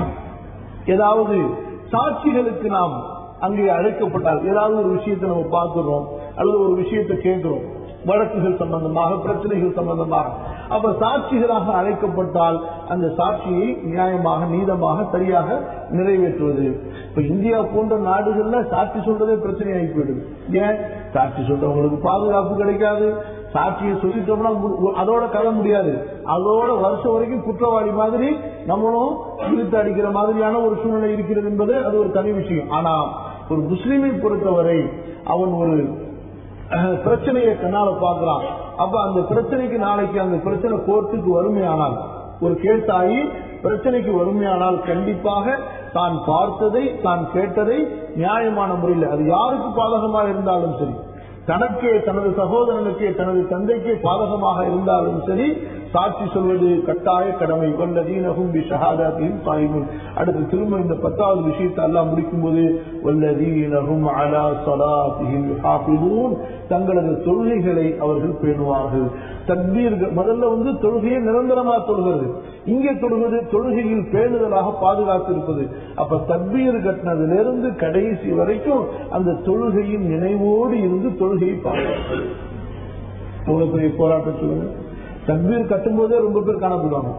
ஏதாவது சாட்சிகளுக்கு நாம் அங்கே அழைக்கப்பட்டால் ஏதாவது ஒரு விஷயத்தை நம்ம பார்க்கிறோம் அல்லது ஒரு விஷயத்தை கேட்கிறோம் வழக்குகள் சம்பந்தமாக பிரச்சனைகள் சம்பந்தமாக அப்ப சாட்சிகளாக அழைக்கப்பட்டால் அந்த சாட்சியை நியாயமாக நீதமாக சரியாக நிறைவேற்றுவது இப்ப இந்தியா போன்ற நாடுகள்ல சாட்சி சொல்றதே பிரச்சனையாகி போயிடுது ஏன் சாட்சி சொல்றவங்களுக்கு பாதுகாப்பு கிடைக்காது சாட்சியை சொல்லிட்டோம்னா மு- அதோட கதை முடியாது அதோட வருஷம் வரைக்கும் குற்றவாளி மாதிரி நம்மளும் இழுத்து அடிக்கிற மாதிரியான ஒரு சூழ்நிலை இருக்கிறது என்பது அது ஒரு தனி விஷயம் ஆனா ஒரு முஸ்லிமை பொறுத்தவரை அவன் ஒரு அஹ், பிரச்சனையை கண்ணால பாக்குறான் அப்ப அந்த பிரச்சனைக்கு நாளைக்கு அந்த பிரச்சனை கோர்ட்டுக்கு வறுமையானால் ஒரு கேஸ் ஆகி பிரச்சனைக்கு வறுமையானால் கண்டிப்பாக தான் பார்த்ததை தான் கேட்டதை நியாயமான முறையில் அது யாருக்கு பாதகமாக இருந்தாலும் சரி தனக்கே தனது சகோதரனுக்கே தனது தந்தைக்கே பாதகமாக இருந்தாலும் சரி சாட்சி சொல்வது கட்டாய கடமை வல்லதீனகும் ஷஹாதாத்தையும் சாயிமும் அடுத்து திரும்ப இந்த பத்தாவது விஷயத்தை எல்லாம் முடிக்கும் போது வல்லதீனகும் அலா சலாத்திஹிம் ஹாஃபிதூன் தங்களது தொழுகைகளை அவர்கள் பேணுவார்கள் தக்பீர்கள் முதல்ல வந்து தொழுகையை நிரந்தரமா தொழுகிறது இங்கே தொழுவது தொழுகையில் பேணுதலாக பாதுகாத்திருப்பது அப்ப தக்பீர் கட்டினதிலிருந்து கடைசி வரைக்கும் அந்த தொழுகையின் நினைவோடு இருந்து தொழுகையை பாதுகாப்பது எவ்வளவு பெரிய போராட்டம் சொல்லுங்க தக்பீர் கட்டும் போதே ரொம்ப பேர் காணப்படுவாங்க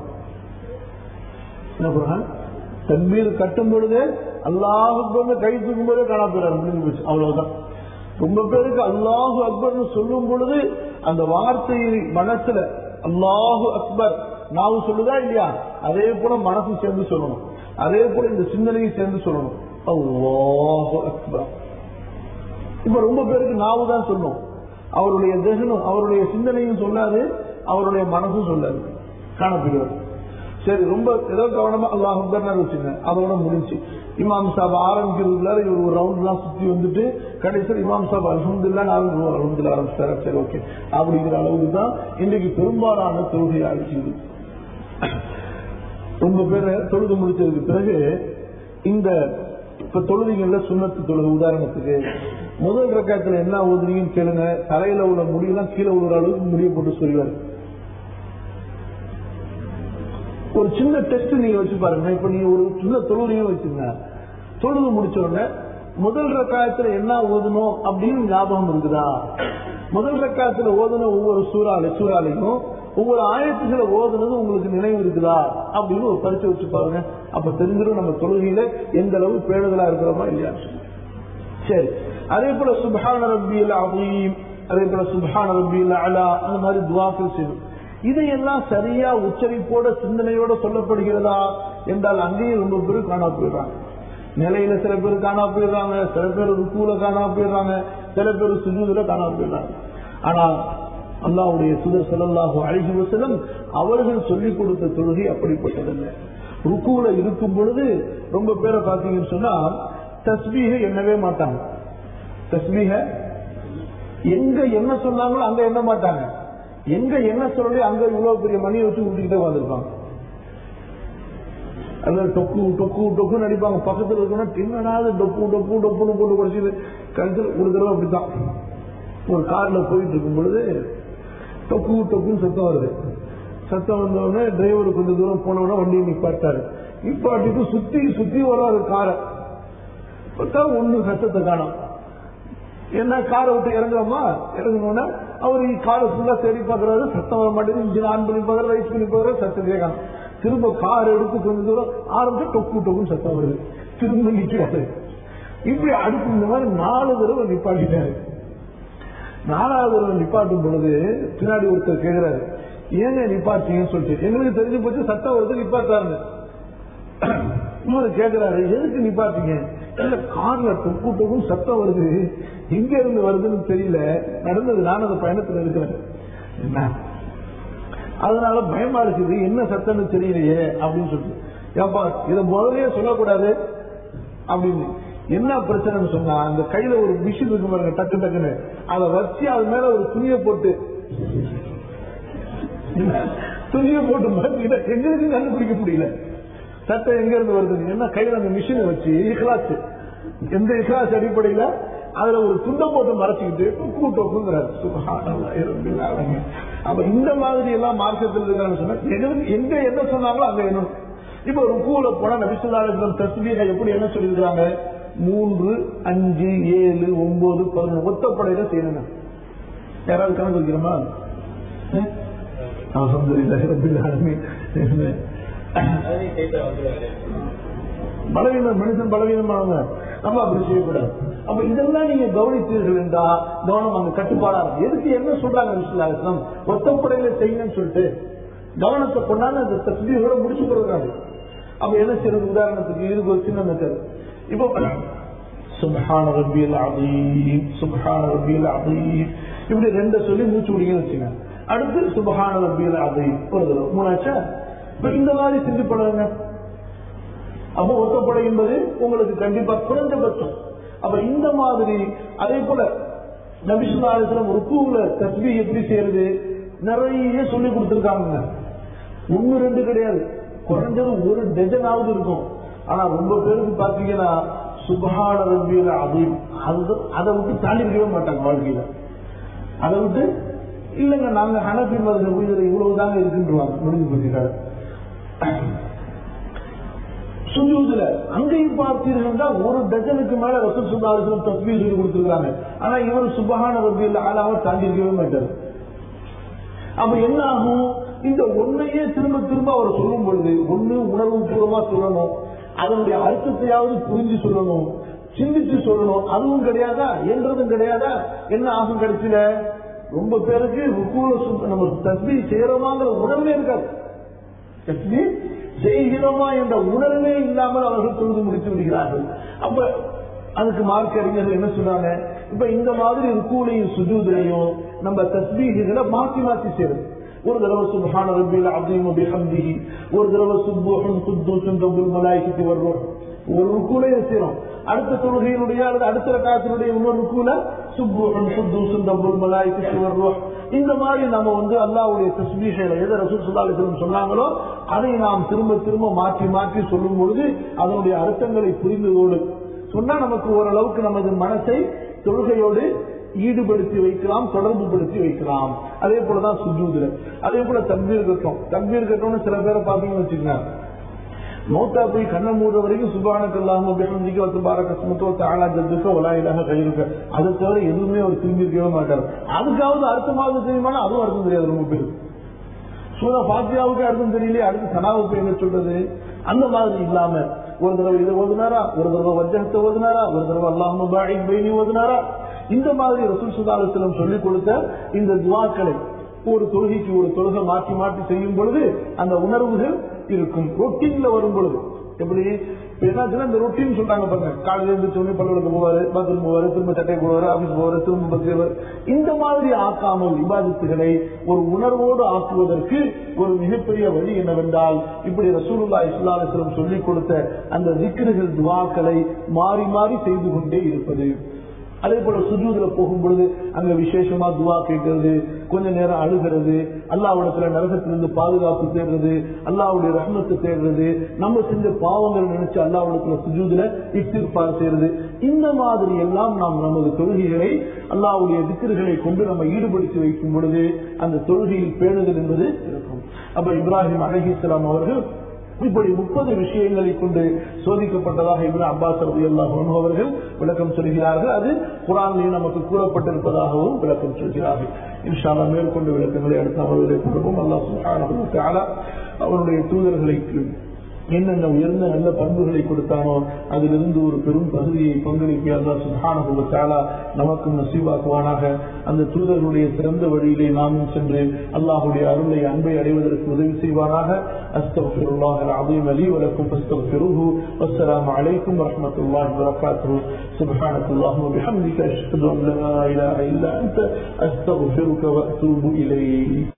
என்ன சொல்றாங்க தக்பீர் கட்டும் பொழுதே அல்லாஹ் அக்பர்னு கை தூக்கும் போதே காணப்படுறாரு முடிஞ்சு போச்சு அவ்வளவுதான் ரொம்ப பேருக்கு அல்லாஹு அக்பர்னு சொல்லும் பொழுது அந்த வார்த்தையை மனசுல அல்லாஹு அக்பர் நாவு சொல்லுதா இல்லையா அதே போல மனசு சேர்ந்து சொல்லணும் அதே போல இந்த சிந்தனையும் சேர்ந்து சொல்லணும் அல்லாஹு அக்பர் இப்ப ரொம்ப பேருக்கு நாவு தான் சொல்லும் அவருடைய ஜெகனும் அவருடைய சிந்தனையும் சொல்லாது அவருடைய மனசும் சொல்லாது காணப்படுவார் சரி ரொம்ப ஏதோ கவனமா அல்லாஹ் அக்பர்னு வச்சுங்க அதோட முடிஞ்சு இமாம் சாப் ஆரம்பிக்கிறதுக்குள்ளார இவர் ஒரு ரவுண்ட் எல்லாம் சுத்தி வந்துட்டு கடைசியில் இமாம் சாப் அலமதுல்லா அலமதுல்லா ஆரம்பிச்சாரா சரி ஓகே அப்படிங்கிற அளவுக்கு தான் இன்றைக்கு பெரும்பாலான தொழுகை அழைச்சிது ரொம்ப பேரை தொழுது முடிச்சதுக்கு பிறகு இந்த இப்ப தொழுதிகள்ல சுண்ணத்து தொழுது உதாரணத்துக்கு முதல் ரக்காத்துல என்ன ஓதுறீங்கன்னு கேளுங்க தலையில உள்ள முடியெல்லாம் கீழே விழுற அளவுக்கு முடிய போட்டு சொல்லுவாரு ஒரு சின்ன டெஸ்ட் நீங்க வச்சு பாருங்க இப்ப நீங்க ஒரு சின்ன தொழுகையும் வச்சுங்க தொழுது முடிச்ச உடனே முதல் ரக்காயத்துல என்ன ஓதணும் அப்படின்னு ஞாபகம் இருக்குதா முதல் ரக்காயத்துல ஓதுன ஒவ்வொரு சூறாலை சூறாலையும் ஒவ்வொரு ஆயத்துக்களை ஓதுனது உங்களுக்கு நினைவு இருக்குதா அப்படின்னு ஒரு பரிசு வச்சு பாருங்க அப்ப தெரிஞ்சிடும் நம்ம தொழுகையில எந்த அளவு பேணுதலா இருக்கிறோமா இல்லையா சரி அதே போல சுபஹான ரப்பியில் அதீம் அதே போல சுபஹான ரப்பியில் அலா அந்த மாதிரி துவாக்கள் செய்யும் இதையெல்லாம் சரியா உச்சரிப்போட சிந்தனையோட சொல்லப்படுகிறதா என்றால் அங்கேயும் ரொம்ப பேர் காணா போயிடுறாங்க நிலையில சில பேர் காணா போயிடுறாங்க சில பேர் ருக்கூல காணா போயிடுறாங்க சில பேர் சுஜூதுல காணா போயிடுறாங்க ஆனா அல்லாவுடைய சுதர் செல்லாஹு அழகி வசலம் அவர்கள் சொல்லிக் கொடுத்த தொழுகை அப்படிப்பட்டதில்லை ருக்குல இருக்கும் பொழுது ரொம்ப பேரை பார்த்தீங்கன்னு சொன்னா தஸ்பீக எண்ணவே மாட்டாங்க தஸ்பீக எங்க என்ன சொன்னாங்களோ அங்க எண்ண மாட்டாங்க எங்க என்ன சொல்லி அங்க இவ்வளவு பெரிய மணியை வச்சு விட்டுக்கிட்டே வந்திருப்பாங்க அதுல டொக்கு டொக்கு டொக்குன்னு அடிப்பாங்க பக்கத்துல இருக்கணும் தின்னடாது டொப்பு டொப்பு டொப்புன்னு போட்டு குறைச்சிது கழுத்துல ஒரு தடவை அப்படித்தான் ஒரு கார்ல போயிட்டு இருக்கும் பொழுது டொக்கு டொக்குன்னு சத்தம் வருது சத்தம் வந்தவுடனே டிரைவர் கொஞ்சம் தூரம் போனவுடனே வண்டியை நிப்பாட்டாரு நிப்பாட்டிட்டு சுத்தி சுத்தி வராது காரை பார்த்தா ஒண்ணு சத்தத்தை காணும் என்ன காரை விட்டு இறங்குறோமா இறங்கணும்னா அவர் காரை ஃபுல்லா தேடி பாக்குறாரு சத்தம் வர மாட்டேங்குது இன்ஜின் ஆன் பண்ணி பாக்குறாரு ரைஸ் பண்ணி பாக்குறாரு சத்தம் கேட்கணும் திரும்ப கார் எடுத்து கொஞ்சம் தூரம் ஆரம்பிச்சு டொக்கு டொக்குன்னு சத்தம் வருது திரும்ப நிக்கிறாரு இப்படி அடுத்து இந்த மாதிரி நாலு தடவை நிப்பாட்டிட்டாரு நாலாவது தடவை நிப்பாட்டும் பொழுது பின்னாடி ஒருத்தர் கேட்கிறாரு ஏங்க நிப்பாட்டீங்கன்னு சொல்லிட்டு எங்களுக்கு தெரிஞ்சு போச்சு சத்தம் வருது நிப்பாட்டாருங்க இவரு கேட்கிறாரு எதுக்கு நிப்பாட்டீங்க இல்ல கார்ல தொக்கு தொக்கும் சத்தம் வருது எங்க இருந்து வருதுன்னு தெரியல நடந்தது நான் அந்த பயணத்துல இருக்கிறேன் என்ன அதனால பயமா இருக்குது என்ன சத்தம்னு தெரியலையே அப்படின்னு சொல்லிட்டு ஏப்பா இதை முதலே சொல்லக்கூடாது அப்படின்னு என்ன பிரச்சனைன்னு சொன்னா அந்த கையில ஒரு மிஷின் இருக்கு பாருங்க டக்கு டக்குன்னு அதை வச்சு அது மேல ஒரு துணியை போட்டு துணியை போட்டு மறைச்சிக்கிட்ட எங்களுக்கு கண்டுபிடிக்க முடியல சட்டம் எங்க இருந்து வருது என்ன கையில அந்த மிஷினை வச்சு இஹ்லாஸ் எந்த இஹ்லாஸ் அடிப்படையில அதுல ஒரு துண்டை போட்டு மறைச்சிக்கிட்டு கூட்டோக்குங்கிறாரு அப்ப இந்த மாதிரி எல்லாம் மார்க்கத்தில் இருக்கான்னு சொன்னா எங்களுக்கு எங்க என்ன சொன்னாங்களோ அங்க என்ன இப்ப ஒரு கூல போனா நபிசுல்லாஸ்லம் தஸ்மீக எப்படி என்ன சொல்லியிருக்காங்க மூன்று அஞ்சு ஏழு ஒன்பது பதினொன்று ஒத்தப்படையில செய்யணும் யாராவது கணக்கு வைக்கிறோமா அல்ஹம்துலில்லாஹி ரப்பில் ஆலமீன் பலவீனம் மனுஷன் பலவீனமானவங்க நம்ம அப்படி செய்யக்கூடாது அப்ப இதெல்லாம் நீங்க கவனித்தீர்கள் என்றா கவனம் அங்க கட்டுப்பாடா இருக்கு எதுக்கு என்ன சொல்றாங்க விசுவாசம் ஒத்தப்படையில செய்யணும்னு சொல்லிட்டு கவனத்தை கொண்டாந்து அந்த தஸ்பீகளோட முடிச்சு கொடுக்குறாங்க அப்ப என்ன செய்யறது உதாரணத்துக்கு இதுக்கு ஒரு சின்ன மெத்தட் இப்போ சுபஹான ரபியல் அதீம் சுபஹான ரபியல் அதீம் இப்படி ரெண்ட சொல்லி மூச்சு விடுங்கன்னு வச்சுங்க அடுத்து சுபஹான ரபியல் அதீம் ஒரு தடவை மூணாச்சா இப்ப இந்த மாதிரி செஞ்சு பழகுங்க அப்போ ஒத்தப்படை என்பது உங்களுக்கு கண்டிப்பா குறைந்தபட்சம் அப்ப இந்த மாதிரி அதே போல நபிசுல்லாஸ்லம் ருக்குல தஸ்பி எப்படி செய்யறது நிறைய சொல்லி கொடுத்திருக்காங்க ஒன்னு ரெண்டு கிடையாது குறைஞ்சது ஒரு டஜனாவது இருக்கும் ஆனா ரொம்ப பேருக்கு பாத்தீங்கன்னா சுபஹான ரபியில அது அதை விட்டு தாண்டி இருக்கவே மாட்டாங்க வாழ்க்கையில அதை விட்டு இல்லைங்க நாங்க ஹனபி மதுரை உயிரை இவ்வளவு தாங்க இருக்குன்றாங்க முடிஞ்சு போயிருக்காரு சுஜூதுல அங்கேயும் பார்த்தீர்கள் ஒரு டஜனுக்கு மேல ரசூல் சுல்லாசலம் தஸ்மீர் சொல்லி கொடுத்திருக்காங்க ஆனா இவர் சுபஹான ரபியில் ஆளாம தாண்டி இருக்கவே மாட்டார் அப்ப என்ன ஆகும் இந்த ஒன்னையே திரும்ப திரும்ப அவர் சொல்லும் பொழுது ஒண்ணு உணர்வு பூர்வமா சொல்லணும் அதனுடைய அர்த்தத்தையாவது புரிஞ்சு சொல்லணும் சிந்திச்சு சொல்லணும் அதுவும் கிடையாதா என்றதும் கிடையாதா என்ன ஆகும் கடைசியில ரொம்ப பேருக்கு ருக்கூல நம்ம தஸ்மி செய்யறோமாங்கிற உணர்வே இருக்காது தஸ்மி செய்கிறோமா என்ற உணர்வே இல்லாமல் அவர்கள் தொழுது முடித்து விடுகிறார்கள் அப்ப அதுக்கு மார்க் அறிஞர்கள் என்ன சொல்றாங்க இப்ப இந்த மாதிரி ருக்கூலையும் சுஜூதுலையும் நம்ம தஸ்பீகளை மாற்றி மாற்றி செய்யறது ஒரு தடவை சுபஹான ரப்பில் அஸீம் பிஹம்திஹி ஒரு தடவை சுப்ஹூன் குத்தூஸுன் ரப்பில் மலாயிகத்தி வர்றோம் ஒரு ருக்கூலையே செய்யறோம் அடுத்த தொழுகையினுடைய அல்லது அடுத்த ரக்காத்தினுடைய இன்னொரு ருக்கூல சுப்ஹூன் குத்தூஸுன் ரப்பில் மலாயிகத்தி வர்றோம் இந்த மாதிரி நம்ம வந்து அல்லாஹ்வுடைய தஸ்பீஹைகளை எதை ரசூல் ஸல்லல்லாஹு அலைஹி வஸல்லம் சொன்னாங்களோ அதை நாம் திரும்ப திரும்ப மாற்றி மாற்றி சொல்லும் பொழுது அதனுடைய அர்த்தங்களை புரிந்து கொண்டு சொன்னா நமக்கு ஓரளவுக்கு நமது மனசை தொழுகையோடு ஈடுபடுத்தி வைக்கலாம் தொடர்பு படுத்தி வைக்கலாம் அதே போலதான் சுஜூதுல அதே போல தக்பீர் கட்டம் தக்பீர் கட்டம்னு சில பேரை பாத்தீங்கன்னு வச்சுக்கோங்க மௌத்தா போய் கண்ணை மூடுற வரைக்கும் சுபானக்கு இல்லாம பிறந்திக்கு வந்து பாரக சுமத்துவ தாளா ஜத்துக்க ஒலா இல்லாக கையிருக்க அதை தவிர எதுவுமே அவர் திரும்பி இருக்கவே மாட்டார் அதுக்காவது அர்த்தமாவது தெரியுமானா அதுவும் அர்த்தம் தெரியாது ரொம்ப பேருக்கு சூரா பாத்தியாவுக்கு அர்த்தம் தெரியலையே அடுத்து சனாவுக்கு என்ன சொல்றது அந்த மாதிரி இல்லாம ஒரு தடவை இதை ஓதுனாரா ஒரு தடவை வஜகத்தை ஓதுனாரா ஒரு தடவை அல்லாஹ் பாயிக் பைனி ஓதுனாரா இந்த மாதிரி ரசூல் சுதாலத்திலும் சொல்லிக் கொடுத்த இந்த துவாக்களை ஒரு தொழுகைக்கு ஒரு தொழுகை மாற்றி மாற்றி செய்யும் பொழுது அந்த உணர்வுகள் இருக்கும் ரொட்டீன்ல வரும் பொழுது எப்படி இப்ப என்னாச்சுன்னா இந்த ரொட்டீன் சொல்றாங்க பாருங்க காலையில இருந்து சொன்னி பல்லுவலுக்கு போவாரு பாத்ரூம் போவாரு திரும்ப சட்டை போவாரு ஆபீஸ் போவாரு திரும்ப பஸ் ஏறுவாரு. இந்த மாதிரி ஆக்காமல் விவாதித்துகளை ஒரு உணர்வோடு ஆக்குவதற்கு ஒரு மிகப்பெரிய வழி என்னவென்றால் இப்படி ரசூலுல்லா இஸ்லாமிஸ்லம் சொல்லிக் கொடுத்த அந்த திக்ருகள் துவாக்களை மாறி மாறி செய்து கொண்டே இருப்பது அதே போல சுஜூதுல போகும்பொழுது அங்க விசேஷமா துவா கேட்கறது கொஞ்ச நேரம் அழுகிறது அல்லாவிடத்துல நரகத்திலிருந்து பாதுகாப்பு தேடுறது அல்லாவுடைய ரஹ்மத்தை தேடுறது நம்ம செஞ்ச பாவங்கள் நினைச்சு அல்லாவிடத்துல சுஜூதுல இஸ்திர்பார் செய்யறது இந்த மாதிரி எல்லாம் நாம் நமது தொழுகைகளை அல்லாவுடைய திக்கர்களை கொண்டு நம்ம ஈடுபடுத்தி வைக்கும் பொழுது அந்த தொழுகையில் பேணுதல் என்பது இருக்கும் அப்ப இப்ராஹிம் அலஹிஸ்லாம் அவர்கள் இப்படி முப்பது விஷயங்களை கொண்டு சோதிக்கப்பட்டதாக இப்னு அப்பாஸ் ரலியல்லாஹு அன்ஹு அவர்கள் விளக்கம் சொல்கிறார்கள் அது குரானில் நமக்கு கூறப்பட்டிருப்பதாகவும் விளக்கம் சொல்கிறார்கள் இன்ஷா அல்லாஹ் மேற்கொண்டு விளக்கங்களை அடுத்த அமர்வுகளை கொடுப்போம் அல்லாஹ் சுப்ஹானஹு வ தஆலா அவருடைய தூதர்களுக்கு என்னென்ன உயர்ந்த நல்ல பண்புகளை கொடுத்தானோ அதிலிருந்து ஒரு பெரும் பகுதியை பங்களிக்க அல்லா சுல்ஹானஹு வ தஆலா நமக்கும் நசீபாக்குவானாக அந்த தூதர்களுடைய சிறந்த வழியிலே நாமும் சென்று அல்லாஹ்வுடைய அருளை அன்பை அடைவதற்கு உதவி செய்வானாக அஸ்தக்ஃபிருல்லாஹ் அலீம் அலி வலக்கும் ஃபஸ்தக்ஃபிருஹு வஸ்ஸலாமு அலைக்கும் வரஹ்மத்துல்லாஹி வபரகாத்துஹு سبحانك اللهم وبحمدك أشهد أن لا إله إلا أنت أستغفرك وأتوب إليك